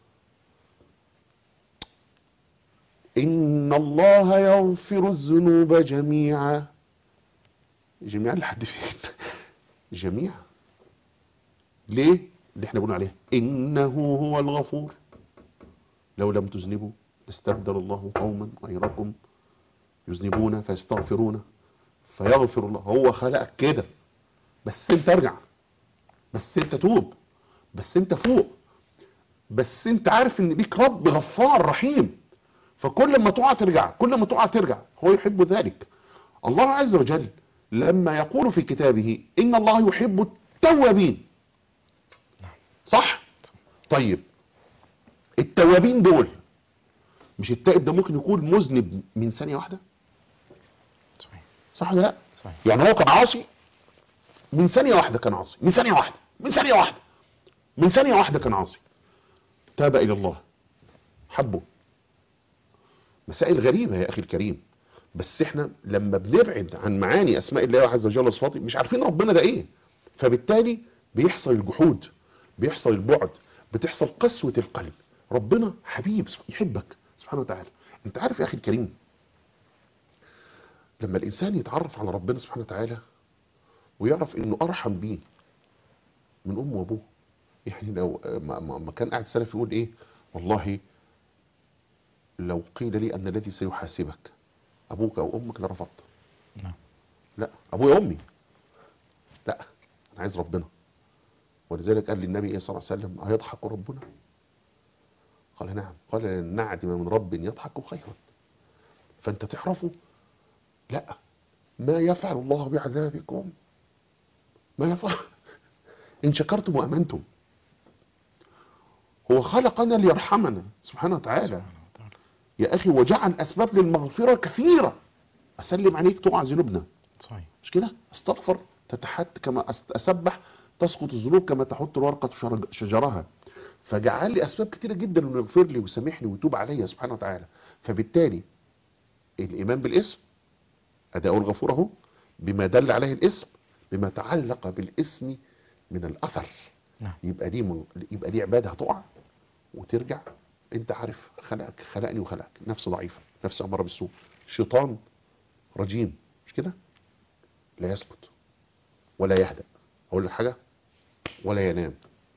إن الله يغفر الذنوب جميعا جميعا لحد فين جميعا ليه اللي احنا بنقول عليه انه هو الغفور لو لم تذنبوا لاستبدل الله قوما غيركم يذنبون فيستغفرون فيغفر الله هو خلقك كده بس انت ارجع بس انت توب بس انت فوق بس انت عارف ان ليك رب غفار رحيم فكل ما تقع ترجع كل ما تقع ترجع هو يحب ذلك الله عز وجل لما يقول في كتابه ان الله يحب التوابين صح طيب التوابين دول مش التائب ده ممكن يكون مذنب من ثانية واحدة صحيح صح ولا لا صحيح يعني هو كان عاصي من ثانية واحدة كان عاصي من ثانية واحدة من ثانية واحدة من ثانية واحدة كان عاصي تاب إلى الله حبه مسائل غريبة يا أخي الكريم بس احنا لما بنبعد عن معاني أسماء الله عز وجل وصفاته مش عارفين ربنا ده إيه فبالتالي بيحصل الجحود بيحصل البعد بتحصل قسوة القلب ربنا حبيب يحبك سبحانه وتعالى انت عارف يا أخي الكريم لما الإنسان يتعرف على ربنا سبحانه وتعالى ويعرف إنه أرحم بيه من أمه وأبوه يعني لو ما, ما ما كان قاعد السلف يقول إيه والله لو قيل لي أن الذي سيحاسبك أبوك أو أمك لرفضت نعم لا أبويا وأمي لا أنا عايز ربنا ولذلك قال للنبي إيه صلى الله عليه وسلم أيضحك ربنا قال نعم قال لن نعدم من رب يضحك خيرا فأنت تعرفه لا ما يفعل الله بعذابكم ما يفعل إن شكرتم وأمنتم هو خلقنا ليرحمنا سبحانه وتعالى يا أخي وجعل أسباب للمغفرة كثيرة أسلم عليك تقع ذنوبنا صحيح مش كده استغفر تتحت كما أس- أسبح تسقط الذنوب كما تحط الورقة شرج- شجرها فجعل لي أسباب كتيرة جدا إنه يغفر لي ويسامحني ويتوب عليا سبحانه وتعالى فبالتالي الإيمان بالاسم أداء الغفور أهو بما دل عليه الاسم بما تعلق بالاسم من الأثر نعم. يبقى دي من يبقى دي عبادة هتقع وترجع انت عارف خلقك خلقني وخلقك نفس ضعيفة نفس أمر بالسوء شيطان رجيم مش كده لا يسكت ولا يهدأ أقول لك حاجة ولا ينام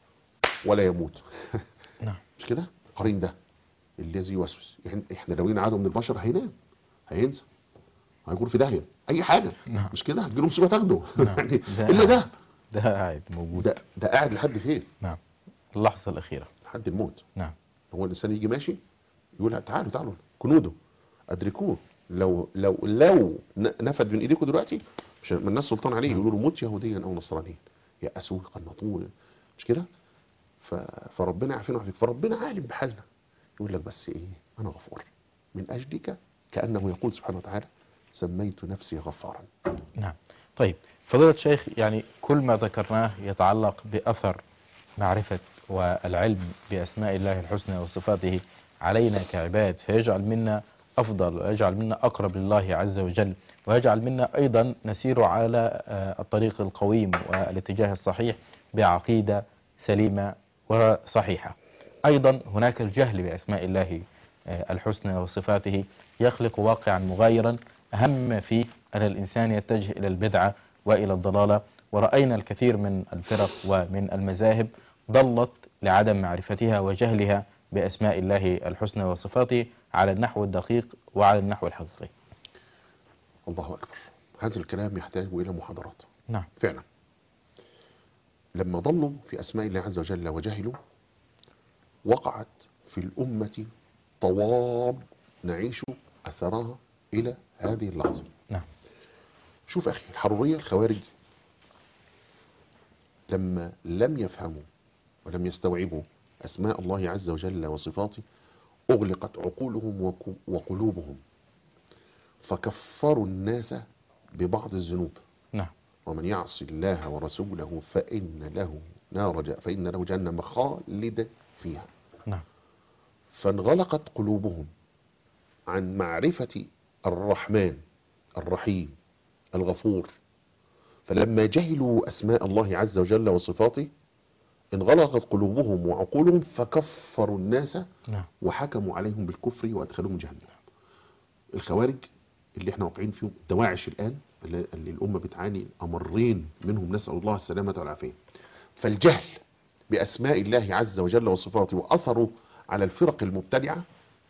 ولا يموت نعم مش كده قرين ده الذي يوسوس يعني احنا لو جينا عدو من البشر هينام هينسى هيكون في داهيه اي حاجه نعم. مش كده هتجيله مصيبه تاخده نعم. يعني ده الا ده ده قاعد موجود ده ده قاعد لحد فين نعم اللحظة الأخيرة لحد الموت نعم هو الانسان يجي ماشي يقول لا تعالوا تعالوا كنوده ادركوه لو لو لو ن- نفد من ايديكم دلوقتي مش من الناس سلطان عليه يقولوا له موت يهوديا او نصرانيا يأسوا قنطوا مش كده ف... فربنا عارفين وعارفين فربنا عالم بحالنا يقول لك بس ايه انا غفور من اجلك كانه يقول سبحانه وتعالى سميت نفسي غفارا نعم طيب فضيلة الشيخ يعني كل ما ذكرناه يتعلق بأثر معرفة والعلم بأسماء الله الحسنى وصفاته علينا كعباد فيجعل منا أفضل ويجعل منا أقرب لله عز وجل ويجعل منا أيضا نسير على آه، الطريق القويم والاتجاه الصحيح بعقيدة سليمة وصحيحة أيضا هناك الجهل بأسماء الله آه، الحسنى وصفاته يخلق واقعا مغايرا أهم ما فيه أن الإنسان يتجه إلى البدعة وإلى الضلالة ورأينا الكثير من الفرق ومن المذاهب ضلت لعدم معرفتها وجهلها بأسماء الله الحسنى وصفاته على النحو الدقيق وعلى النحو الحقيقي الله اكبر هذا الكلام يحتاج الى محاضرات نعم فعلا لما ضلوا في أسماء الله عز وجل وجهلوا وقعت في الأمة طواب نعيش أثرها إلى هذه اللحظة نعم شوف أخي الحرورية الخوارج لما لم يفهموا ولم يستوعبوا أسماء الله عز وجل وصفاته أغلقت عقولهم وك- وقلوبهم فكفروا الناس ببعض الذنوب نعم ومن يعص الله ورسوله فإن له نار ج- فإن له جهنم خالدا فيها نعم فانغلقت قلوبهم عن معرفة الرحمن الرحيم الغفور فلما جهلوا أسماء الله عز وجل وصفاته انغلقت قلوبهم وعقولهم فكفروا الناس نعم وحكموا عليهم بالكفر وادخلوهم جهنم الخوارج اللي احنا واقعين فيهم دواعش الان اللي اللي الامه بتعاني امرين منهم نسال الله السلامه والعافيه فالجهل باسماء الله عز وجل وصفاته واثره على الفرق المبتدعه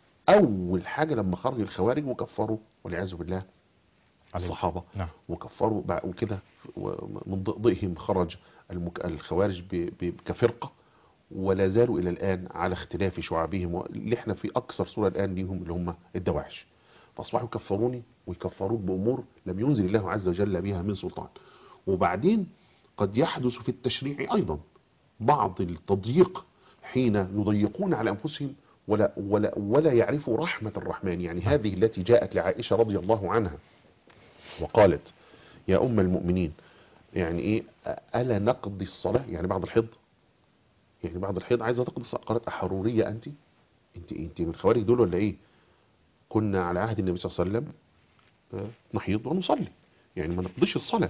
اول حاجه لما خرج الخوارج وكفروا والعياذ بالله عليه. الصحابه نعم وكفروا بع- وكده ومن ضئضئهم خرج المك... الخوارج ب... ب... كفرقة ولا زالوا إلى الآن على اختلاف شعابهم اللي احنا في أكثر صورة الآن ليهم اللي هم الدواعش فأصبحوا يكفروني ويكفرون بأمور لم ينزل الله عز وجل بها من سلطان وبعدين قد يحدث في التشريع أيضا بعض التضييق حين يضيقون على أنفسهم ولا, ولا, ولا يعرفوا رحمة الرحمن يعني هذه التي جاءت لعائشة رضي الله عنها وقالت يا أم المؤمنين يعني إيه ألا نقضي الصلاة يعني بعد الحيض يعني بعد الحيض عايزة تقضي الصلاة قالت أحرورية أنت أنت أنت من الخوارج دول ولا إيه كنا على عهد النبي صلى الله عليه وسلم آه، نحيض ونصلي يعني ما نقضيش الصلاة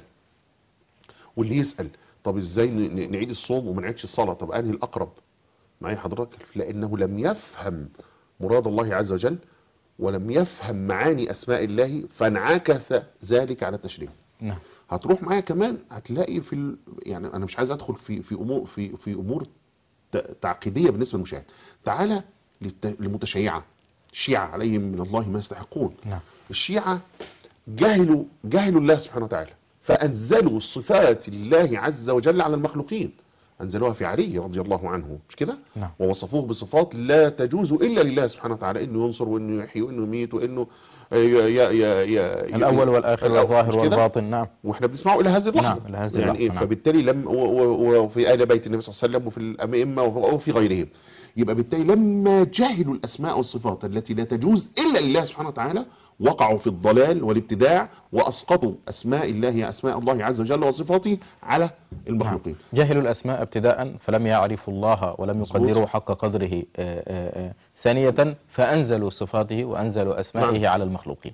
واللي يسأل طب ازاي ن- ن- نعيد الصوم وما نعيدش الصلاة طب انهي الأقرب معايا حضرتك لأنه لم يفهم مراد الله عز وجل ولم يفهم معاني أسماء الله فانعكس ذلك على تشريعه نعم هتروح معايا كمان هتلاقي في ال... يعني انا مش عايز ادخل في في امور في في امور ت- تعقيديه بالنسبه للمشاهد تعالى للت- للمتشيعه الشيعه عليهم من الله ما يستحقون نعم الشيعه جهلوا جهلوا الله سبحانه وتعالى فانزلوا صفات الله عز وجل على المخلوقين أنزلوها في علي رضي الله عنه مش كده نعم ووصفوه بصفات لا تجوز إلا لله سبحانه وتعالى إنه ينصر وإنه يحيي وإنه يميت وإنه ي- ي- ي- ي- الأول والآخر الأول، والظاهر مش كده؟ والباطن نعم واحنا بنسمعه الى هذه اللحظه نعم، إلى هذه يعني اللحظة، إيه؟ نعم. فبالتالي لم و- و- وفي ال بيت النبي صلى الله عليه وسلم وفي الائمه وفي وفي غيرهم يبقى بالتالي لما جهلوا الاسماء والصفات التي لا تجوز الا لله سبحانه وتعالى وقعوا في الضلال والابتداع واسقطوا اسماء الله اسماء الله عز وجل وصفاته على المخلوقين جهلوا الأسماء ابتداء فلم يعرفوا الله ولم مظبوط. يقدروا حق قدره آه، آه، آه. ثانية فأنزلوا صفاته وأنزلوا أسمائه نعم. على المخلوقين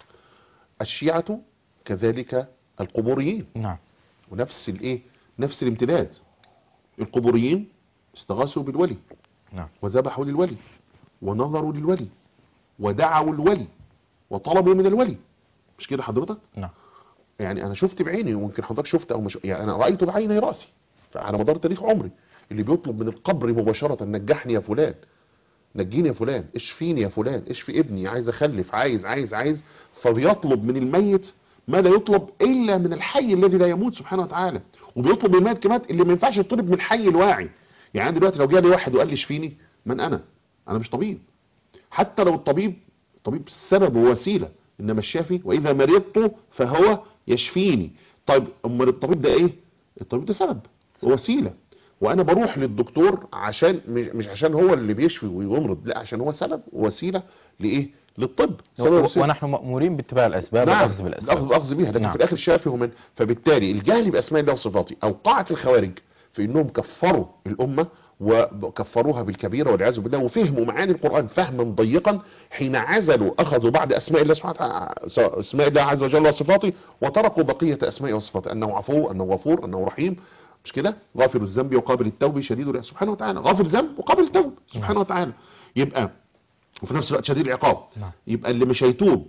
الشيعه كذلك القبوريين نعم ونفس الايه نفس الامتداد القبوريين استغاثوا بالولي نعم وذبحوا للولي ونظروا للولي ودعوا الولي وطلبوا من الولي مش كده حضرتك نعم يعني انا شفت بعيني ويمكن حضرتك شفت او مش يعني انا رايته بعيني راسي على مدار تاريخ عمري اللي بيطلب من القبر مباشره نجحني يا فلان نجيني يا فلان اشفيني يا فلان اشفي ابني عايز اخلف عايز عايز عايز فبيطلب من الميت ما لا يطلب الا من الحي الذي لا يموت سبحانه وتعالى وبيطلب من الميت كمان اللي ما ينفعش يطلب من الحي الواعي يعني أنا دلوقتي لو جالي واحد وقال لي اشفيني من انا انا مش طبيب حتى لو الطبيب الطبيب سبب ووسيله انما الشافي واذا مرضت فهو يشفيني طيب امال الطبيب ده ايه الطبيب ده سبب وسيله وانا بروح للدكتور عشان مش مش عشان هو اللي بيشفي ويمرض لا عشان هو سبب وسيله لايه للطب سبب و- وسيلة. ونحن مأمورين باتباع الأسباب نعم والأخذ الاخذ بالأسباب الاخذ بيها لكن نعم. في الاخر الشافي هو من فبالتالي الجهل باسماء الله وصفاته اوقعت الخوارج في انهم كفروا الامه وكفروها بالكبيره والعياذ بالله وفهموا معاني القران فهما ضيقا حين عزلوا اخذوا بعض اسماء الله سبحانه وتعالى سواء اسماء الله عز وجل وصفاته وتركوا بقيه اسماء وصفاته انه عفو انه غفور انه رحيم مش كده غافر الذنب وقابل التوب شديد العقاب سبحانه وتعالى غافر الذنب وقابل التوب سبحانه وتعالى يبقى وفي نفس الوقت شديد العقاب نعم. يبقى اللي مش هيتوب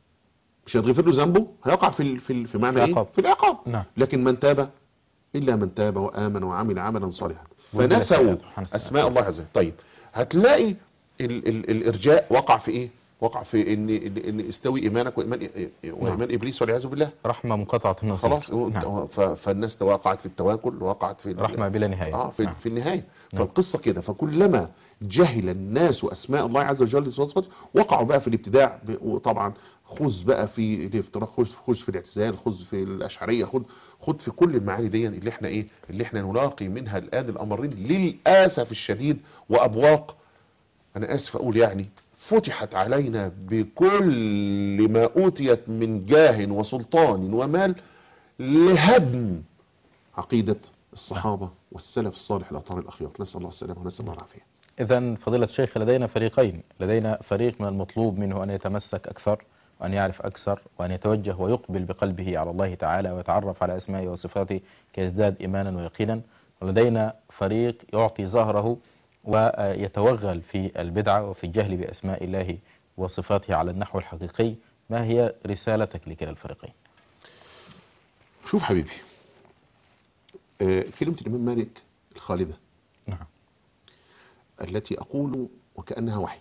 مش هيتغفر له ذنبه هيقع في ال- في ال- في معنى في ايه العقاب. في العقاب نعم. لكن من تاب الا من تاب وامن وعمل عملا صالحا وإلا فنسوا سيئات وحسنات. اسماء الله عز وجل طيب هتلاقي ال ال الارجاء وقع في ايه وقع في ان ان ان استوي ايمانك وايمان وايمان ابليس والعياذ بالله رحمة منقطعة النصير خلاص نعم. ف- فالناس وقعت في التواكل وقعت في ال- رحمة بلا نهاية اه في, نعم. في النهايه نعم. فالقصه كده فكلما جهل الناس اسماء الله عز وجل وصفاته وقعوا بقى في الابتداع ب- وطبعا خذ بقى في الافتراء خذ خذ في الاعتزال خذ في الاشعريه خذ خذ في كل المعاني دي اللي احنا ايه اللي احنا نلاقي منها الان الامرين للاسف الشديد وابواق انا اسف اقول يعني فتحت علينا بكل ما اوتيت من جاه وسلطان ومال لهدم عقيدة الصحابة والسلف الصالح الأطهار الأخيار نسأل الله السلامة ونسأل الله العافية إذا فضيلة الشيخ لدينا فريقين لدينا فريق من المطلوب منه أن يتمسك أكثر وأن يعرف أكثر وأن يتوجه ويقبل بقلبه على الله تعالى ويتعرف على أسمائه وصفاته كيزداد إيمانا ويقينا ولدينا فريق يعطي ظهره ويتوغل في البدعة وفي الجهل بأسماء الله وصفاته على النحو الحقيقي ما هي رسالتك لكلا الفريقين شوف حبيبي آه، كلمة الإمام مالك الخالدة نعم التي أقول وكأنها وحي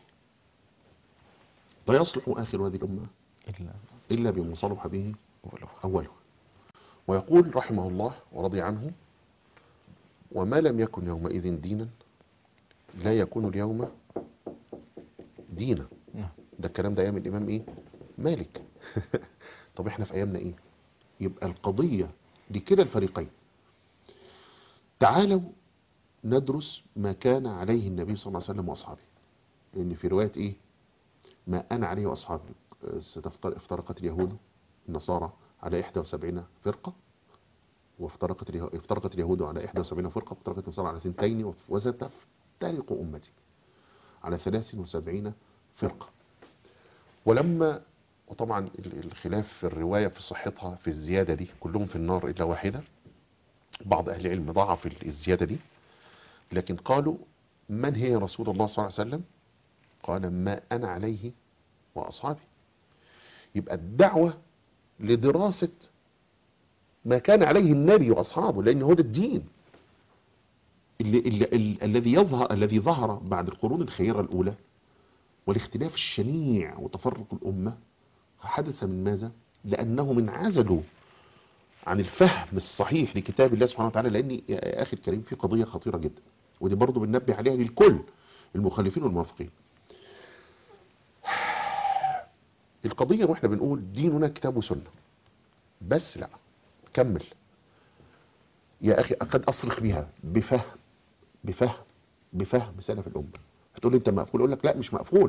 لا يصلح آخر هذه الأمة إلا إلا بما صلح به أوله. أوله ويقول رحمه الله ورضي عنه وما لم يكن يومئذ دينا لا يكون اليوم دينا نعم ده الكلام ده ايام الامام ايه مالك طب احنا في ايامنا ايه يبقى القضية لكلا الفريقين تعالوا ندرس ما كان عليه النبي صلى الله عليه وسلم واصحابه لان في رواية ايه ما انا عليه واصحابي آه، ستفتر- افترقت اليهود النصارى على 71 فرقة وافترقت اليه- افترقت اليهود على 71 فرقة وافترقت النصارى على 2 وستفترق امتي على 73 فرقة ولما وطبعا ال- الخلاف في الرواية في صحتها في الزيادة دي كلهم في النار إلا واحدة بعض أهل العلم ضعف ال- الزيادة دي لكن قالوا من هي رسول الله صلى الله عليه وسلم قال ما أنا عليه وأصحابي يبقى الدعوة لدراسة ما كان عليه النبي وأصحابه لأن هو ده الدين اللي اللي ال- الذي يظهر الذي ظهر بعد القرون الخيرة الأولى والاختلاف الشنيع وتفرق الأمة حدث من ماذا؟ لأنهم انعزلوا عن الفهم الصحيح لكتاب الله سبحانه وتعالى لان يا اخي الكريم في قضيه خطيره جدا ودي برضو بننبه عليها للكل المخالفين والموافقين القضيه واحنا بنقول ديننا كتاب وسنه بس لا كمل يا اخي قد اصرخ بها بفهم بفهم بفهم سلف الامه هتقول لي انت مقفول اقول لك لا مش مقفول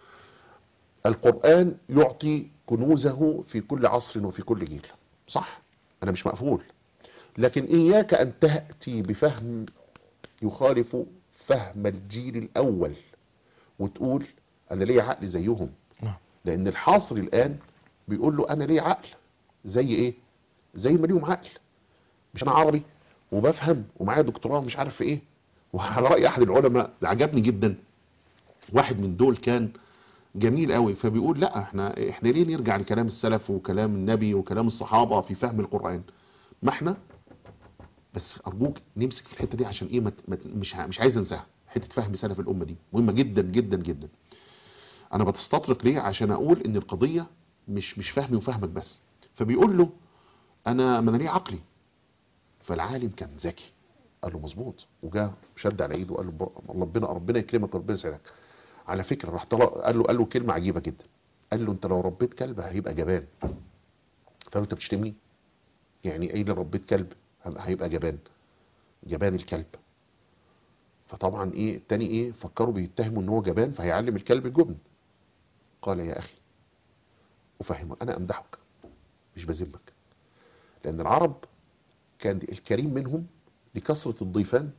القرآن يعطي كنوزه في كل عصر وفي كل جيل صح أنا مش مقفول لكن إياك أن تأتي بفهم يخالف فهم الجيل الأول وتقول أنا ليه عقل زيهم نعم. لأن الحاصر الآن بيقول له أنا ليه عقل زي إيه زي ما ليهم عقل مش أنا عربي وبفهم ومعايا دكتوراه مش عارف في إيه وعلى رأي أحد العلماء عجبني جدا واحد من دول كان جميل قوي فبيقول لا احنا احنا ليه نرجع لكلام السلف وكلام النبي وكلام الصحابه في فهم القران ما احنا بس ارجوك نمسك في الحته دي عشان ايه مت مت مش ع- مش عايز انساها حته فهم سلف الامه دي مهمه جدا جدا جدا انا بتستطرق ليه عشان اقول ان القضيه مش مش فهمي وفهمك بس فبيقول له انا ما انا ليه عقلي فالعالم كان ذكي قال له مظبوط وجاء شد على ايده وقال له بر- ربنا ربنا يكرمك وربنا يسعدك على فكره راح طلع قال له قال له كلمه عجيبه جدا قال له انت لو ربيت كلب هيبقى جبان فقال له انت بتشتمني يعني ايه اللي ربيت كلب هيبقى جبان جبان الكلب فطبعا ايه التاني ايه فكروا بيتهموا ان هو جبان فهيعلم الكلب الجبن قال يا اخي افهمك انا امدحك مش بذمك لان العرب كان الكريم منهم لكثره الضيفان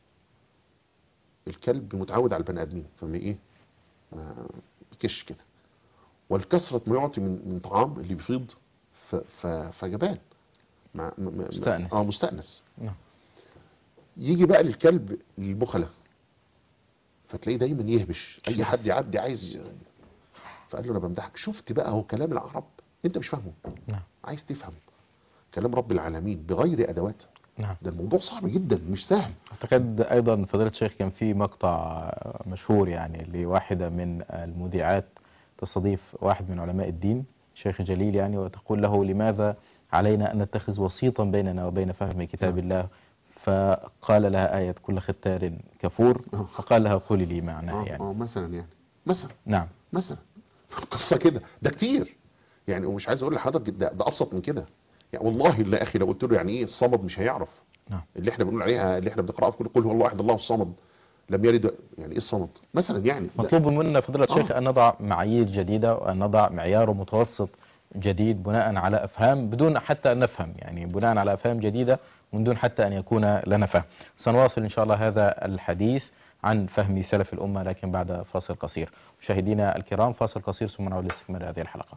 الكلب متعود على البني ادمين فما ايه ما بيكش كده والكثرة ما يعطي من من طعام اللي بيفيض ف- ف- فجبان مع م- م- مستأنس. اه مستأنس نعم. يجي بقى للكلب البخلة فتلاقيه دايما يهبش اي حد يعدي عايز ي- فقال له انا بمدحك شفت بقى هو كلام العرب انت مش فاهمه نعم. عايز تفهم كلام رب العالمين بغير ادوات نعم ده الموضوع صعب جدا مش سهل اعتقد ايضا فضيلة الشيخ كان في مقطع مشهور يعني لواحدة من المذيعات تستضيف واحد من علماء الدين شيخ جليل يعني وتقول له لماذا علينا ان نتخذ وسيطا بيننا وبين فهم كتاب نعم. الله فقال لها آية كل ختار كفور آه. فقال لها قولي لي معناها اه يعني اه مثلا يعني مثلا نعم مثلا قصه كده ده كتير يعني ومش عايز اقول لحضرتك ده, ده ابسط من كده يعني والله اللي اخي لو قلت له يعني ايه الصمد مش هيعرف نعم. اللي احنا بنقول عليها اللي احنا بنقراها في كل قل هو الله احد الله الصمد لم يلد يعني ايه الصمد مثلا يعني ده- مطلوب منا فضيلة الشيخ آه. أن نضع معايير جديدة وأن نضع معيار متوسط جديد بناء على أفهام بدون حتى أن نفهم يعني بناء على أفهام جديدة من دون حتى أن يكون لنا فهم سنواصل إن شاء الله هذا الحديث عن فهم سلف الأمة لكن بعد فاصل قصير مشاهدينا الكرام فاصل قصير ثم نعود لاستكمال هذه الحلقة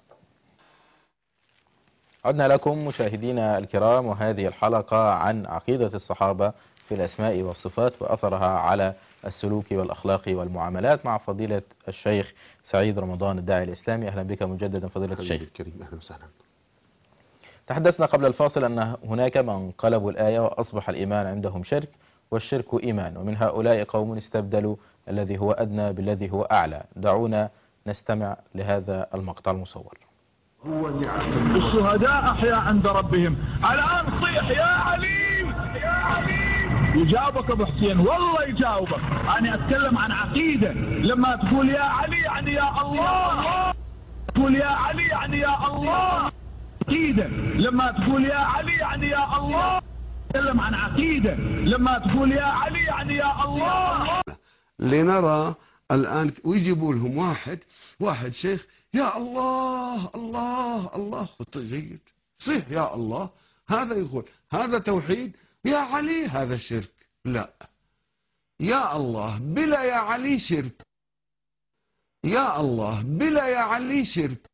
عدنا لكم مشاهدينا الكرام وهذه الحلقة عن عقيدة الصحابة في الأسماء والصفات وأثرها على السلوك والأخلاق والمعاملات مع فضيلة الشيخ سعيد رمضان الداعي الإسلامي أهلا بك مجددا فضيلة حبيبي الشيخ الكريم اهلا وسهلا تحدثنا قبل الفاصل أن هناك من قلبوا الآية وأصبح الإيمان عندهم شرك والشرك إيمان ومن هؤلاء قوم استبدلوا الذي هو أدنى بالذي هو أعلى دعونا نستمع لهذا المقطع المصور الشهداء احياء عند ربهم الان صيح يا علي يا علي يجاوبك ابو حسين والله يجاوبك انا اتكلم عن عقيده لما تقول يا علي يعني يا الله تقول يا علي يعني يا الله عقيده لما تقول يا علي يعني يا الله تكلم عن عقيده لما تقول يا علي يعني يا الله لنرى الآن ويجيبوا لهم واحد واحد شيخ يا الله الله الله جيد صح يا الله هذا يقول هذا توحيد يا علي هذا شرك لا يا الله بلا يا علي شرك يا الله بلا يا علي شرك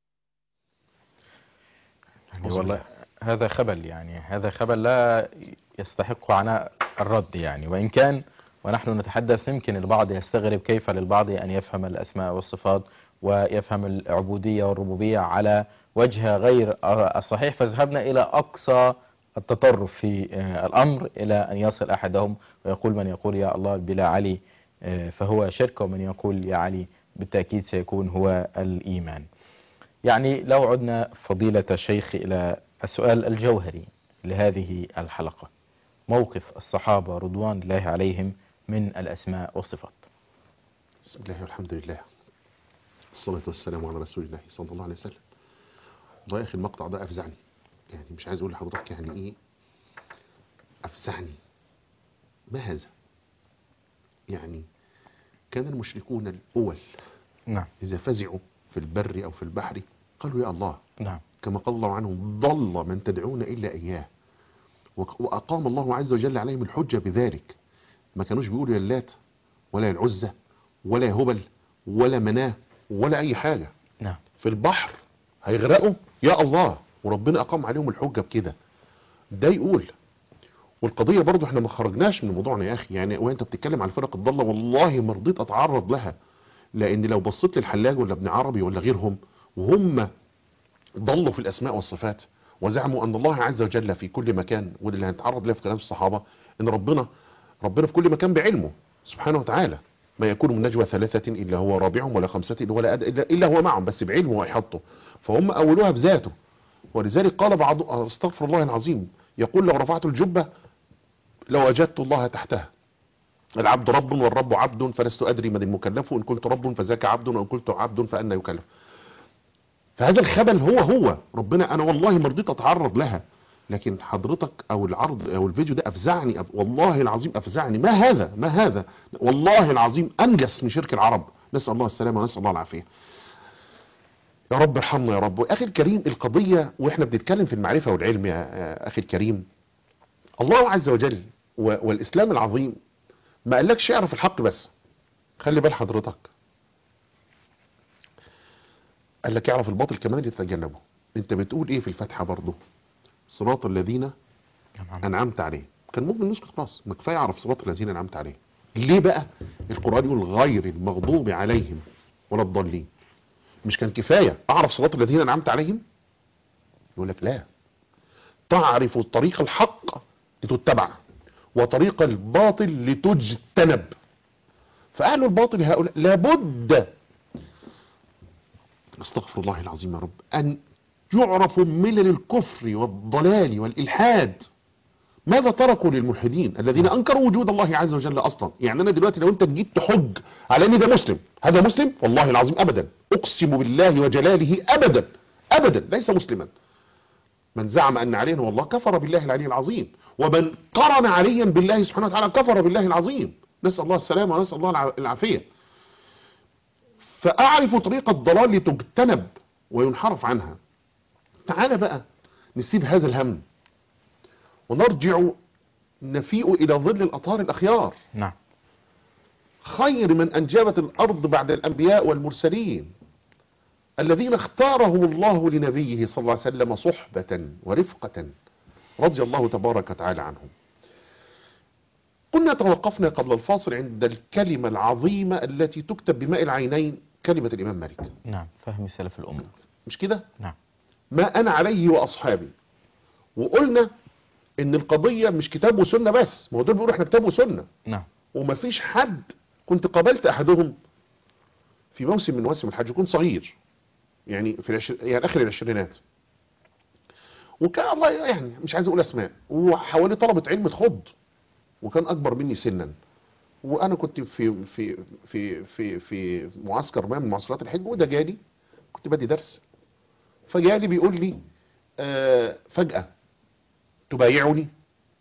يعني والله هذا خبل يعني هذا خبل لا يستحق عناء الرد يعني وإن كان ونحن نتحدث يمكن البعض يستغرب كيف للبعض أن يفهم الأسماء والصفات ويفهم العبودية والربوبية على وجه غير الصحيح فذهبنا إلى أقصى التطرف في آه، الأمر إلى أن يصل أحدهم ويقول من يقول يا الله بلا علي آه، فهو شرك ومن يقول يا علي بالتأكيد سيكون هو الإيمان يعني لو عدنا فضيلة الشيخ إلى السؤال الجوهري لهذه الحلقة موقف الصحابة رضوان الله عليهم من الأسماء والصفات بسم الله والحمد لله الصلاة والسلام على رسول الله صلى الله عليه وسلم والله يا أخي المقطع ده أفزعني يعني مش عايز أقول لحضرتك يعني إيه أفزعني ما هذا يعني كان المشركون الأول نعم إذا فزعوا في البر أو في البحر قالوا يا الله نعم كما قال الله عنهم ضل من تدعون إلا إياه وق- وأقام الله عز وجل عليهم الحجة بذلك ما كانوش بيقولوا يا اللات ولا يا العزة ولا يا هبل ولا مناه ولا أي حاجة نعم في البحر هيغرقوا يا الله وربنا أقام عليهم الحجة بكده ده يقول والقضية برضو احنا ما خرجناش من موضوعنا يا أخي يعني وانت بتتكلم على الفرق الضالة والله ما رضيت أتعرض لها لأن لو بصيت للحلاج ولا ابن عربي ولا غيرهم وهم ضلوا في الأسماء والصفات وزعموا أن الله عز وجل في كل مكان وده اللي هنتعرض له في كلام الصحابة أن ربنا ربنا في كل مكان بعلمه سبحانه وتعالى ما يكون من نجوى ثلاثة إلا هو رابعهم ولا خمسة إلا ولا أد... إلا, إلا هو معهم بس بعلمه وإحاطته فهم أولوها بذاته ولذلك قال بعض استغفر الله العظيم يقول لو رفعت الجبة لو وجدت الله تحتها العبد رب والرب عبد فلست أدري من المكلف إن كنت رب فذاك عبد وإن كنت عبد فأنا يكلف فهذا الخبل هو هو ربنا أنا والله ما رضيت أتعرض لها لكن حضرتك أو العرض أو الفيديو ده أفزعني أف... والله العظيم أفزعني ما هذا ما هذا والله العظيم أنجس من شرك العرب نسأل الله السلامة ونسأل الله العافية يا رب ارحمنا يا رب أخي الكريم القضية وإحنا بنتكلم في المعرفة والعلم يا يا أخي الكريم الله عز وجل و- والإسلام العظيم ما قالكش اعرف الحق بس خلي بال حضرتك قال لك اعرف الباطل كمان يتجنبه انت بتقول ايه في الفاتحة برضه صراط الذين نعم انعمت عليهم كان ممكن نسكت خلاص ما كفايه اعرف صراط الذين انعمت عليهم ليه بقى القران يقول غير المغضوب عليهم ولا الضالين مش كان كفايه اعرف صراط الذين انعمت عليهم يقول لك لا تعرف طريق الحق لتتبع وطريق الباطل لتجتنب فأهل الباطل هؤلاء لابد استغفر الله العظيم يا رب أن يعرفوا ملل الكفر والضلال والإلحاد ماذا تركوا للملحدين الذين أنكروا وجود الله عز وجل أصلا يعني أنا دلوقتي لو أنت جيت تحج على أن ده مسلم هذا مسلم والله العظيم أبدا أقسم بالله وجلاله أبدا أبدا ليس مسلما من زعم أن عليا هو الله كفر بالله العلي العظيم ومن قرن عليا بالله سبحانه وتعالى كفر بالله العظيم نسأل الله السلامة ونسأل الله الع- العافية فأعرف طريق الضلال لتجتنب وينحرف عنها تعال بقى نسيب هذا الهم ونرجع نفيء إلى ظل الأطهار الأخيار نعم خير من أنجبت الأرض بعد الأنبياء والمرسلين الذين اختارهم الله لنبيه صلى الله عليه وسلم صحبة ورفقة رضي الله تبارك وتعالى عنهم كنا توقفنا قبل الفاصل عند الكلمة العظيمة التي تكتب بماء العينين كلمة الإمام مالك نعم فهم سلف الأمة مش كده نعم ما أنا عليه وأصحابي وقلنا إن القضية مش كتاب وسنة بس ما هو دول بيقولوا إحنا كتاب وسنة نعم ومفيش حد كنت قابلت احدهم في موسم من مواسم الحج يكون صغير يعني في العشر... يعني اخر العشرينات وكان الله يعني مش عايز اقول اسماء وحوالي طلبة علم تخض وكان اكبر مني سنا وانا كنت في في في في في معسكر ما من معسكرات الحج وده جالي كنت بدي درس فجالي بيقول لي آه فجأة تبايعني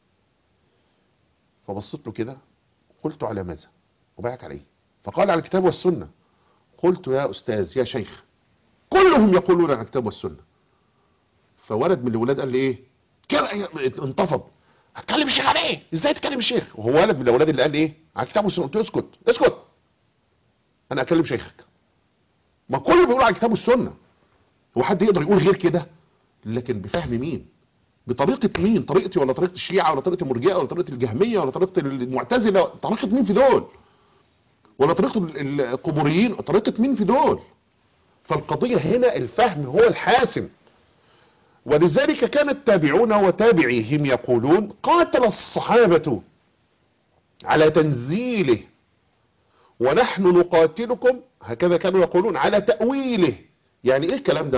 فبصيت له كده قلت على ماذا وبايعك عليه فقال على الكتاب والسنة قلت يا أستاذ يا شيخ كلهم يقولون على الكتاب والسنة فولد من الولاد قال لي ايه كده انتفض هتكلم الشيخ على ايه ازاي تكلم الشيخ وهو ولد من الاولاد اللي قال لي ايه على الكتاب والسنة قلت له اسكت اسكت انا اكلم شيخك ما كله بيقول على الكتاب والسنة هو حد يقدر يقول غير كده لكن بفهم مين بطريقة مين طريقتي ولا طريقة الشيعة ولا طريقة المرجئة ولا طريقة الجهمية ولا طريقة المعتزلة طريقة مين في دول ولا طريقة ال- القبوريين طريقة مين في دول فالقضية هنا الفهم هو الحاسم ولذلك كان التابعون وتابعيهم يقولون قاتل الصحابة على تنزيله ونحن نقاتلكم هكذا كانوا يقولون على تأويله يعني ايه الكلام دون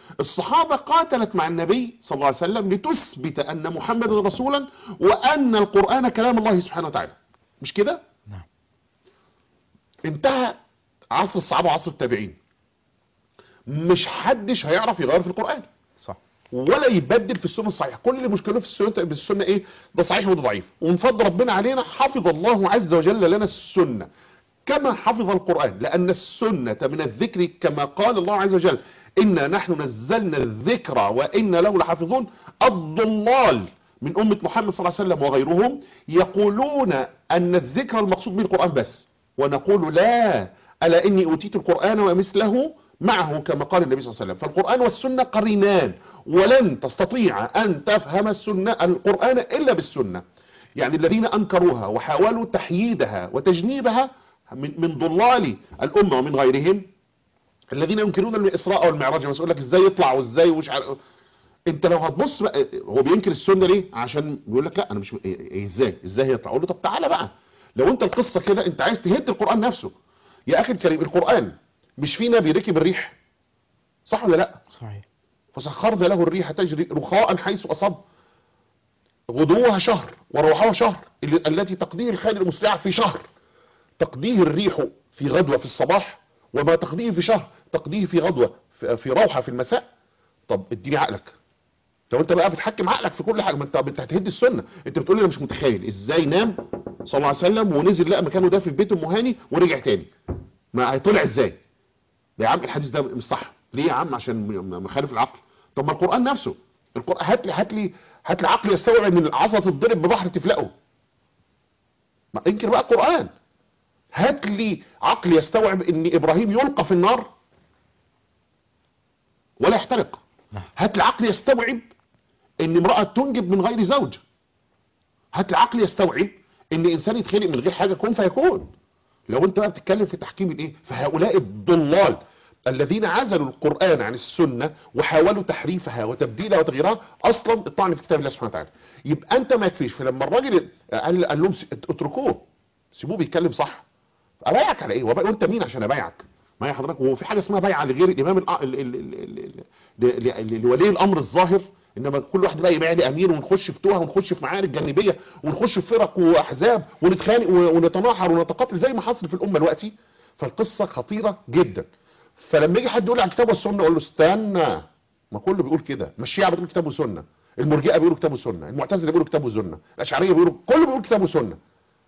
الصحابة قاتلت مع النبي صلى الله عليه وسلم لتثبت أن محمد رسولا وأن القرآن كلام الله سبحانه وتعالى مش كده نعم. انتهى عصر الصحابة وعصر التابعين مش حدش هيعرف يغير في القرآن صح ولا يبدل في السنه الصحيحه كل اللي مشكله في السنه بالسنه ايه ده صحيح وده ضعيف ومن فضل ربنا علينا حفظ الله عز وجل لنا السنه كما حفظ القران لان السنه من الذكر كما قال الله عز وجل انا نحن نزلنا الذكر وانا له لحافظون الضلال من امه محمد صلى الله عليه وسلم وغيرهم يقولون ان الذكر المقصود به القران بس ونقول لا الا اني اوتيت القران ومثله معه كما قال النبي صلى الله عليه وسلم فالقرآن والسنة قرينان ولن تستطيع أن تفهم السنة القرآن إلا بالسنة يعني الذين أنكروها وحاولوا تحييدها وتجنيبها من, من ضلال الأمة ومن غيرهم الذين ينكرون الإسراء والمعراج بس يقول لك ازاي يطلع وازاي ومش عارف انت لو هتبص بقى هو بينكر السنه ليه عشان بيقول لك لا انا مش إيه- إيه ازاي ازاي يطلع اقول له طب تعالى بقى لو انت القصه كده انت عايز تهد القران نفسه يا اخي الكريم القران مش في نبي ركب الريح صح ولا لا صحيح فسخرنا له الريح تجري رخاء حيث أصاب غدوها شهر وروحها شهر اللي- التي تقضيه الخيل المسرعة في شهر تقضيه الريح في غدوة في الصباح وما تقضيه في شهر تقضيه في غدوة في في روحة في المساء طب اديني عقلك لو انت بقى بتحكم عقلك في كل حاجه ما انت انت هتهد السنه انت بتقول لي انا مش متخيل ازاي نام صلى الله عليه وسلم ونزل لقى مكانه ده في بيت ام هاني ورجع تاني ما هيطلع ازاي يا عم الحديث ده مش صح ليه يا عم عشان م- مخالف العقل طب ما القران نفسه القران هات لي هات لي هات لي عقل يستوعب ان العصا تتضرب ببحر تفلقه ما انكر بقى القران هات لي عقل يستوعب ان ابراهيم يلقى في النار ولا يحترق نعم. هات لي عقل يستوعب ان امراه تنجب من غير زوج هات لي عقل يستوعب ان انسان يتخلق من غير حاجه كون فيكون لو انت بقى بتتكلم في تحكيم الايه فهؤلاء الضلال الذين عزلوا القرآن عن السنة وحاولوا تحريفها وتبديلها وتغييرها اصلا الطعن في كتاب الله سبحانه وتعالى يبقى انت ما يكفيش فلما الراجل قال, قال لهم س- اتركوه سيبوه بيتكلم صح ابايعك على ايه وبقى انت مين عشان ابايعك ما هي حضرتك هو في حاجه اسمها بيعه لغير الامام الأ- ال- ال- ال- ال- ال- ل- ل- لولي الامر الظاهر انما كل واحد بقى يبيع لي امير ونخش في توه ونخش في معارك جانبيه ونخش في فرق واحزاب ونتخانق و- ونتناحر ونتقاتل زي ما حصل في الامه دلوقتي فالقصه خطيره جدا فلما يجي حد يقول على الكتاب والسنه اقول له استنى ما كله بيقول كده ما الشيعه بتقول كتاب وسنه المرجئه بيقولوا كتاب وسنه المعتزله بيقولوا كتاب وسنه الاشعريه بيقولوا كله بيقول كتاب وسنه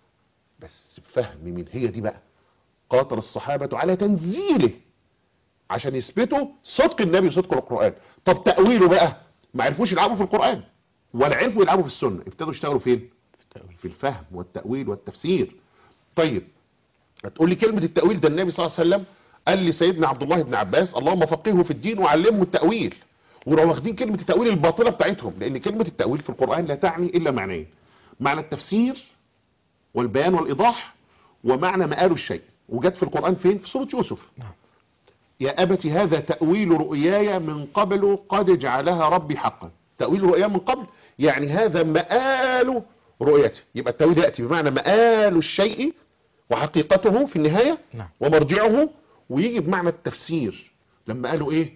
بس بفهم من هي دي بقى قاتل الصحابه على تنزيله عشان يثبتوا صدق النبي وصدق القرآن طب تأويله بقى ما عرفوش يلعبوا في القرآن ولا عرفوا يلعبوا في السنة ابتدوا يشتغلوا فين في الفهم والتأويل والتفسير طيب هتقول لي كلمة التأويل ده النبي صلى الله عليه وسلم قال لسيدنا عبد الله بن عباس اللهم فقهه في الدين وعلمه التأويل وراحوا واخدين كلمة التأويل الباطلة بتاعتهم لأن كلمة التأويل في القرآن لا تعني إلا معنيين معنى التفسير والبيان والإيضاح ومعنى مآل الشيء وجت في القرآن فين في سورة يوسف نعم. يا أبت هذا تأويل رؤياي من قبل قد جعلها ربي حقا تأويل رؤياي من قبل يعني هذا مآل رؤيتي يبقى التأويل يأتي بمعنى مآل الشيء وحقيقته في النهاية نعم. ومرجعه ويجي بمعنى التفسير لما قالوا ايه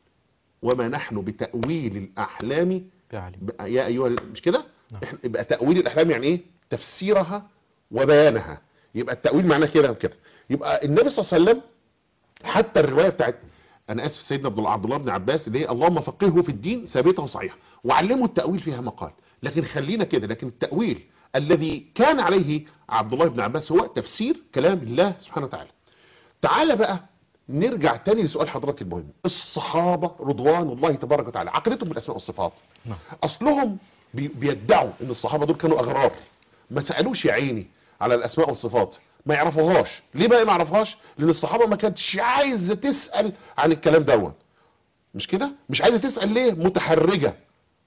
وما نحن بتأويل الأحلام بعلم بقى- يا أيها ال- مش كده نعم. إحنا- يبقى تأويل الأحلام يعني ايه تفسيرها وبيانها يبقى التأويل معناه كده وكده يبقى النبي صلى الله عليه وسلم حتى الرواية بتاعت انا اسف سيدنا عبد الله عبد الله بن عباس اللي هي اللهم فقهه في الدين ثابته وصحيحه وعلمه التأويل فيها مقال لكن خلينا كده لكن التأويل الذي كان عليه عبد الله بن عباس هو تفسير كلام الله سبحانه وتعالى تعالى بقى نرجع تاني لسؤال حضرتك المهم الصحابة رضوان الله تبارك وتعالى عقيدتهم بالاسماء والصفات نعم. اصلهم بي- بيدعوا ان الصحابة دول كانوا اغرار ما سألوش يا عيني على الاسماء والصفات ما يعرفوهاش ليه بقى ما يعرفوهاش لان الصحابة ما كانتش عايزة تسأل عن الكلام دون مش كده مش عايزة تسأل ليه متحرجة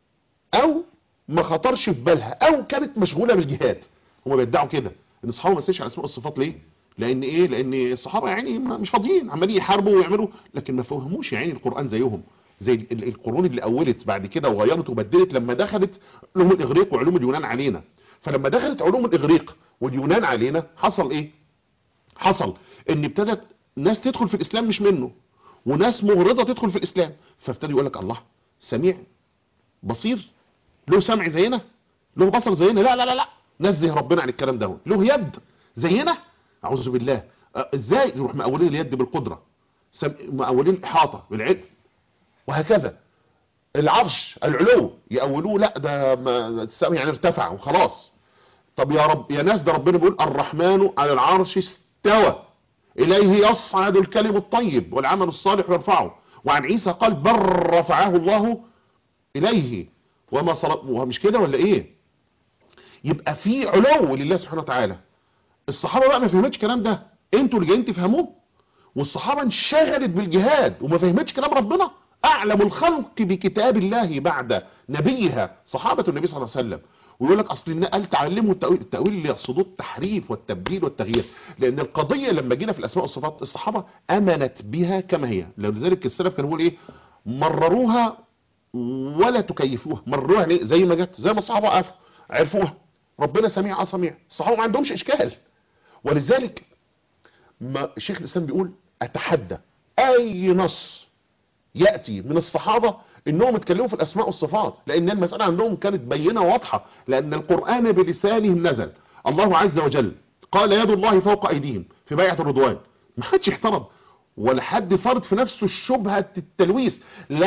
او ما خطرش في بالها او كانت مشغولة بالجهاد هم بيدعوا كده ان الصحابة ما سألش على الاسماء والصفات ليه لان ايه لان الصحابة يعني ما- مش فاضيين عمالين يحاربوا ويعملوا لكن ما فهموش يعني القرآن زيهم زي ال- ال- القرون اللي اولت بعد كده وغيرت وبدلت لما دخلت علوم الاغريق وعلوم اليونان علينا فلما دخلت علوم الاغريق واليونان علينا حصل ايه حصل ان ابتدت ناس تدخل في الاسلام مش منه وناس مغرضه تدخل في الاسلام فابتدي يقول لك الله سميع بصير له سمع زينا له بصر زينا لا لا لا لا نزه ربنا عن الكلام ده له يد زينا اعوذ بالله أه، ازاي يروح مقاولين اليد بالقدره سم- مقاولين الاحاطه بالعلم وهكذا العرش العلو يقولوه لا ده ما- السماء يعني ارتفع وخلاص طب يا رب يا ناس ده ربنا بيقول الرحمن على العرش استوى إليه يصعد الكلم الطيب والعمل الصالح يرفعه وعن عيسى قال بل رفعه الله إليه وما صل... ومش كده ولا إيه يبقى في علو لله سبحانه وتعالى الصحابة بقى ما فهمتش الكلام ده انتوا اللي جايين تفهموه والصحابة انشغلت بالجهاد وما فهمتش كلام ربنا أعلم الخلق بكتاب الله بعد نبيها صحابة النبي صلى الله عليه وسلم ويقول لك اصل إن قال تعلموا التأويل التأويل اللي يقصدوه التحريف والتبديل والتغيير لأن القضية لما جينا في الأسماء والصفات الصحابة أمنت بها كما هي لذلك السلف كانوا بيقول إيه مرروها ولا تكيفوها مرروها ليه زي ما جت زي ما الصحابة عرفوا عرفوها ربنا سميع اه سميع الصحابة ما عندهمش إشكال ولذلك ما شيخ الإسلام بيقول أتحدى أي نص يأتي من الصحابة انهم اتكلموا في الاسماء والصفات لان المسألة عندهم كانت بينة واضحة لان القرآن بلسانهم نزل الله عز وجل قال يد الله فوق ايديهم في بيعة الرضوان ما حدش احترم ولا حد صارت في نفسه الشبهة التلويث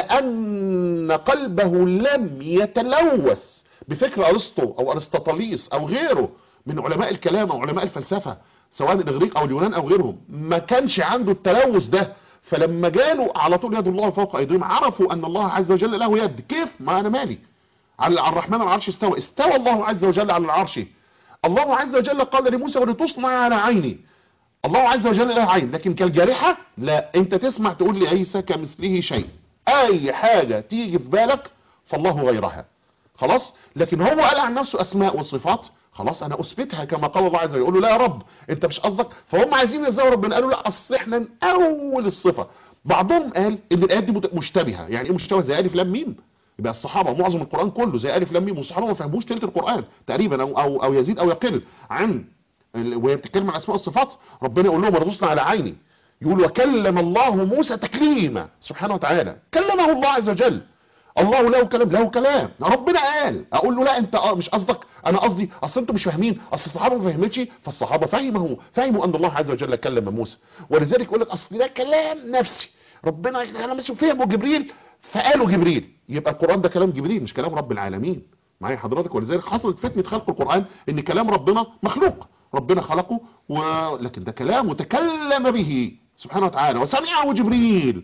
لان قلبه لم يتلوث بفكر ارسطو او ارسطاطاليس او غيره من علماء الكلام او علماء الفلسفة سواء الاغريق او اليونان او غيرهم ما كانش عنده التلوث ده فلما جالوا على طول يد الله فوق ايديهم عرفوا ان الله عز وجل له يد كيف ما انا مالي على على الرحمن على العرش استوى استوى الله عز وجل على العرش الله عز وجل قال لموسى ولتصنع على عيني الله عز وجل له عين لكن كالجارحة لا انت تسمع تقول لي ليس كمثله شيء اي حاجة تيجي في بالك فالله غيرها خلاص لكن هو قال عن نفسه اسماء وصفات خلاص انا اثبتها كما قال الله عز وجل يقول له لا يا رب انت مش قصدك فهم عايزين يزوروا ربنا قالوا لا اصل احنا اول الصفه بعضهم قال ان الايات دي مت- مشتبهه يعني ايه مشتبه زي الف لام ميم يبقى الصحابه معظم القران كله زي الف لام ميم والصحابه ما فهموش تلت القران تقريبا او او, أو يزيد او يقل عن ال- وهي بتتكلم عن اسماء الصفات ربنا يقول لهم ردوسنا على عيني يقول وكلم الله موسى تكليما سبحانه وتعالى كلمه الله عز وجل الله له كلام له كلام ربنا قال اقول له لا انت اه مش قصدك انا قصدي اصل انتوا مش فاهمين اصل الصحابه ما فهمتش فالصحابه فهموا فهموا ان الله عز وجل كلم موسى ولذلك يقول لك اصل ده كلام نفسي ربنا كلام نفسي فهمه جبريل فقالوا جبريل يبقى القران ده كلام جبريل مش كلام رب العالمين معايا حضرتك ولذلك حصلت فتنه خلق القران ان كلام ربنا مخلوق ربنا خلقه ولكن ده كلام وتكلم به سبحانه وتعالى وسمعه جبريل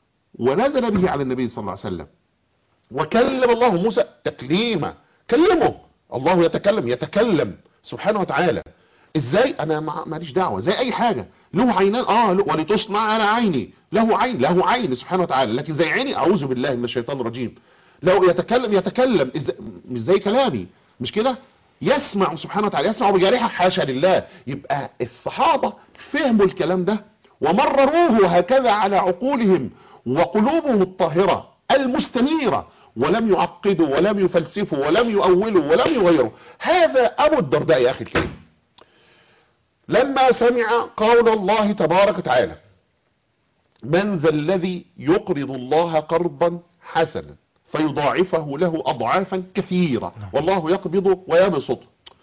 ونزل به على النبي صلى الله عليه وسلم وكلم الله موسى تكليما كلمه الله يتكلم يتكلم سبحانه وتعالى ازاي انا مع- ماليش دعوه زي اي حاجه له عينان اه له- ولتصنع على عيني له عين له عين سبحانه وتعالى لكن زي عيني اعوذ بالله من الشيطان الرجيم لو يتكلم يتكلم إز... مش زي كلامي مش كده يسمع سبحانه وتعالى يسمع بجارحه حاشا لله يبقى الصحابه فهموا الكلام ده ومرروه هكذا على عقولهم وقلوبهم الطاهره المستنيره ولم يعقدوا ولم يفلسفوا ولم يؤولوا ولم يغيروا هذا ابو الدرداء يا اخي الكريم لما سمع قول الله تبارك وتعالى من ذا الذي يقرض الله قرضا حسنا فيضاعفه له اضعافا كثيره والله يقبض ويبسط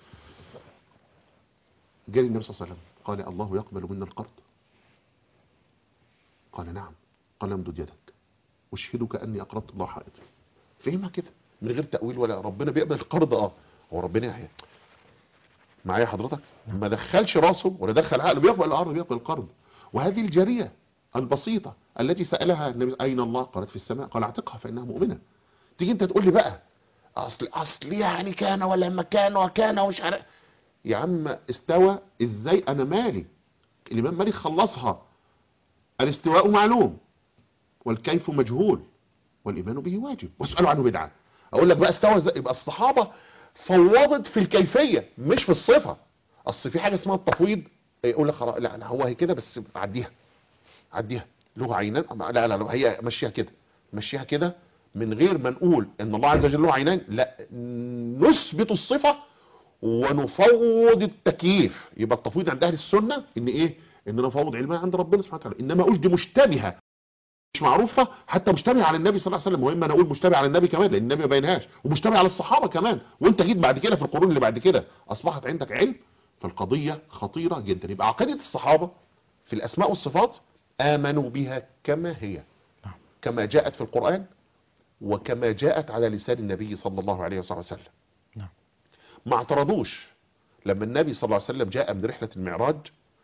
جاء النبي صلى الله عليه وسلم قال الله يقبل منا القرض قال نعم قال امدد يدك اشهدك اني اقرضت الله حائط فهمها كده من غير تاويل ولا ربنا بيقبل القرض اه هو ربنا يعني معايا حضرتك ما دخلش راسه ولا دخل عقله بيقبل الارض بيقبل القرض وهذه الجاريه البسيطه التي سالها النبي اين الله قالت في السماء قال اعتقها فانها مؤمنه تيجي انت تقول لي بقى اصل اصل يعني كان ولا ما كان وكان ومش عارف يا عم استوى ازاي انا مالي الامام مالك خلصها الاستواء معلوم والكيف مجهول والايمان به واجب واسالوا عنه بدعه اقول لك بقى استوى ازاي يبقى الصحابه فوضت في الكيفيه مش في الصفه اصل في حاجه اسمها التفويض يقول لك خلاص لا لا هو هي كده بس عديها عديها له عينان لا لا لا هي مشيها كده مشيها كده من غير ما نقول ان الله عز وجل له عينان لا نثبت الصفه ونفوض التكييف يبقى التفويض عند اهل السنه ان ايه ان نفوض علمها عند ربنا سبحانه وتعالى انما اقول دي مشتبهه مش معروفه حتى مشتبه على النبي صلى الله عليه وسلم مهم انا اقول مشتبه على النبي كمان لان النبي ما بينهاش ومشتبه على الصحابه كمان وانت جيت بعد كده في القرون اللي بعد كده اصبحت عندك علم فالقضيه خطيره جدا يبقى عقيده الصحابه في الاسماء والصفات امنوا بها كما هي كما جاءت في القران وكما جاءت على لسان النبي صلى الله عليه وصحبه وسلم نعم. ما اعترضوش لما النبي صلى الله عليه وسلم جاء من رحله المعراج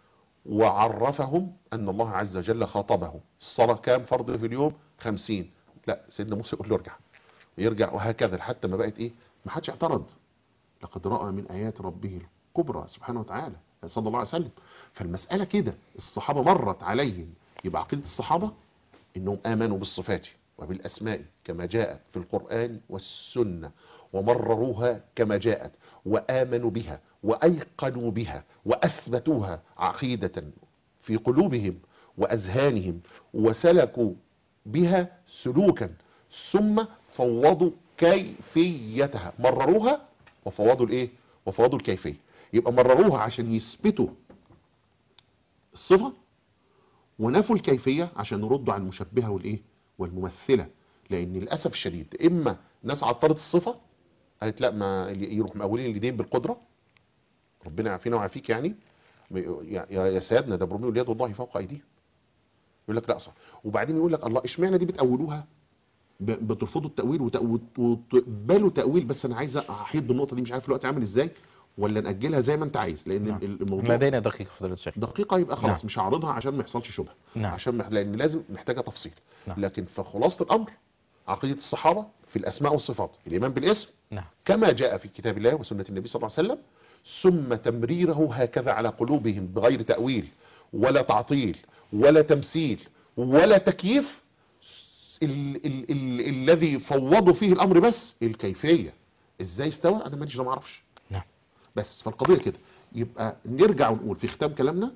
وعرفهم أن الله عز وجل خاطبهم الصلاة كام فرض في اليوم خمسين لا سيدنا موسى يقول له ارجع ويرجع وهكذا حتى ما بقت ايه ما حدش اعترض لقد رأى من آيات ربه الكبرى سبحانه وتعالى صلى الله عليه وسلم فالمسألة كده الصحابة مرت عليهم يبقى عقيدة الصحابة انهم آمنوا بالصفات وبالأسماء كما جاءت في القرآن والسنة ومرروها كما جاءت وآمنوا بها وأيقنوا بها وأثبتوها عقيدة في قلوبهم وأذهانهم وسلكوا بها سلوكا ثم فوضوا كيفيتها مرروها وفوضوا الايه وفوضوا الكيفية يبقى مرروها عشان يثبتوا الصفة ونفوا الكيفية عشان يردوا على المشبهة والايه والممثلة لان للأسف الشديد اما ناس عطلت الصفة قالت لا ما يروح مقاولين اليدين بالقدرة ربنا يعافينا ويعافيك يعني يا يا سيادنا ده برمي اليد والله فوق ايديهم يقول لك لا صح وبعدين يقول لك الله اشمعنى دي بتأولوها ب- بترفضوا التأويل وت- وت- وتقبلوا تأويل بس انا عايز احيط بالنقطة دي مش عارف الوقت عامل ازاي ولا نأجلها زي ما انت عايز لان نعم. الموضوع لدينا دقيقة فضيلة الشيخ دقيقة يبقى خلاص نعم. مش هعرضها عشان ما يحصلش شبهة نعم. عشان مح... لان لازم محتاجة تفصيل نعم. لكن فخلاصة الامر عقيدة الصحابة في الاسماء والصفات الايمان بالاسم نعم كما جاء في كتاب الله وسنة النبي صلى الله عليه وسلم ثم تمريره هكذا على قلوبهم بغير تأويل ولا تعطيل ولا تمثيل ولا تكييف ال ال ال الذي فوضوا فيه الامر بس الكيفية ازاي استوى انا ماليش ما اعرفش نعم بس فالقضية كده يبقى نرجع ونقول في ختام كلامنا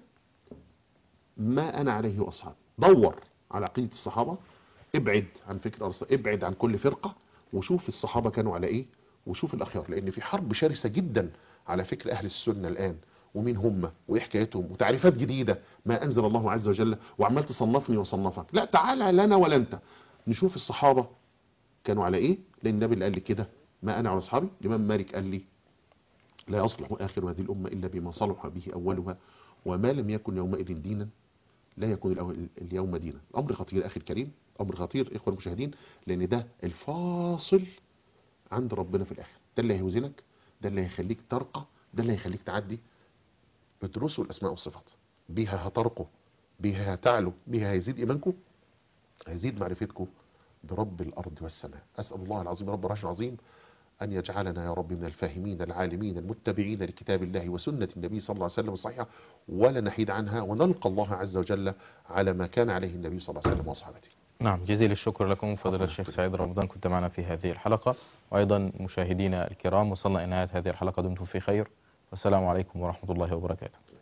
ما انا عليه واصحابي دور على عقيدة الصحابة ابعد عن فكر الرسول ابعد عن كل فرقة وشوف الصحابة كانوا على ايه وشوف الاخيار لان في حرب شرسة جدا على فكر اهل السنة الان ومين هم وايه حكايتهم وتعريفات جديدة ما انزل الله عز وجل وعمال تصنفني واصنفك لا تعالى لنا ولا انت نشوف الصحابة كانوا على ايه لان النبي اللي قال لي كده ما انا على اصحابي الامام مالك قال لي لا يصلح آخر هذه الأمة إلا بما صلح به أولها وما لم يكن يومئذ دينا لا يكون الأول- اليوم دينا أمر خطير أخي الكريم أمر خطير إخوة المشاهدين لأن ده الفاصل عند ربنا في الآخر ده اللي هيوزنك ده اللي هيخليك ترقى ده اللي هيخليك تعدي ادرسوا الأسماء والصفات بها هترقوا بها هتعلوا بها هيزيد إيمانكم هيزيد معرفتكم برب الأرض والسماء أسأل الله العظيم رب العرش العظيم أن يجعلنا يا رب من الفاهمين العالمين المتبعين لكتاب الله وسنة النبي صلى الله عليه وسلم الصحيحة ولا نحيد عنها ونلقى الله عز وجل على ما كان عليه النبي صلى الله عليه وسلم وأصحابه نعم جزيل الشكر لكم فضيلة الله الشيخ يحفظك. سعيد رمضان كنت معنا في هذه الحلقة وأيضا مشاهدينا الكرام وصلنا إلى نهاية هذه الحلقة دمتم في خير والسلام عليكم ورحمة الله وبركاته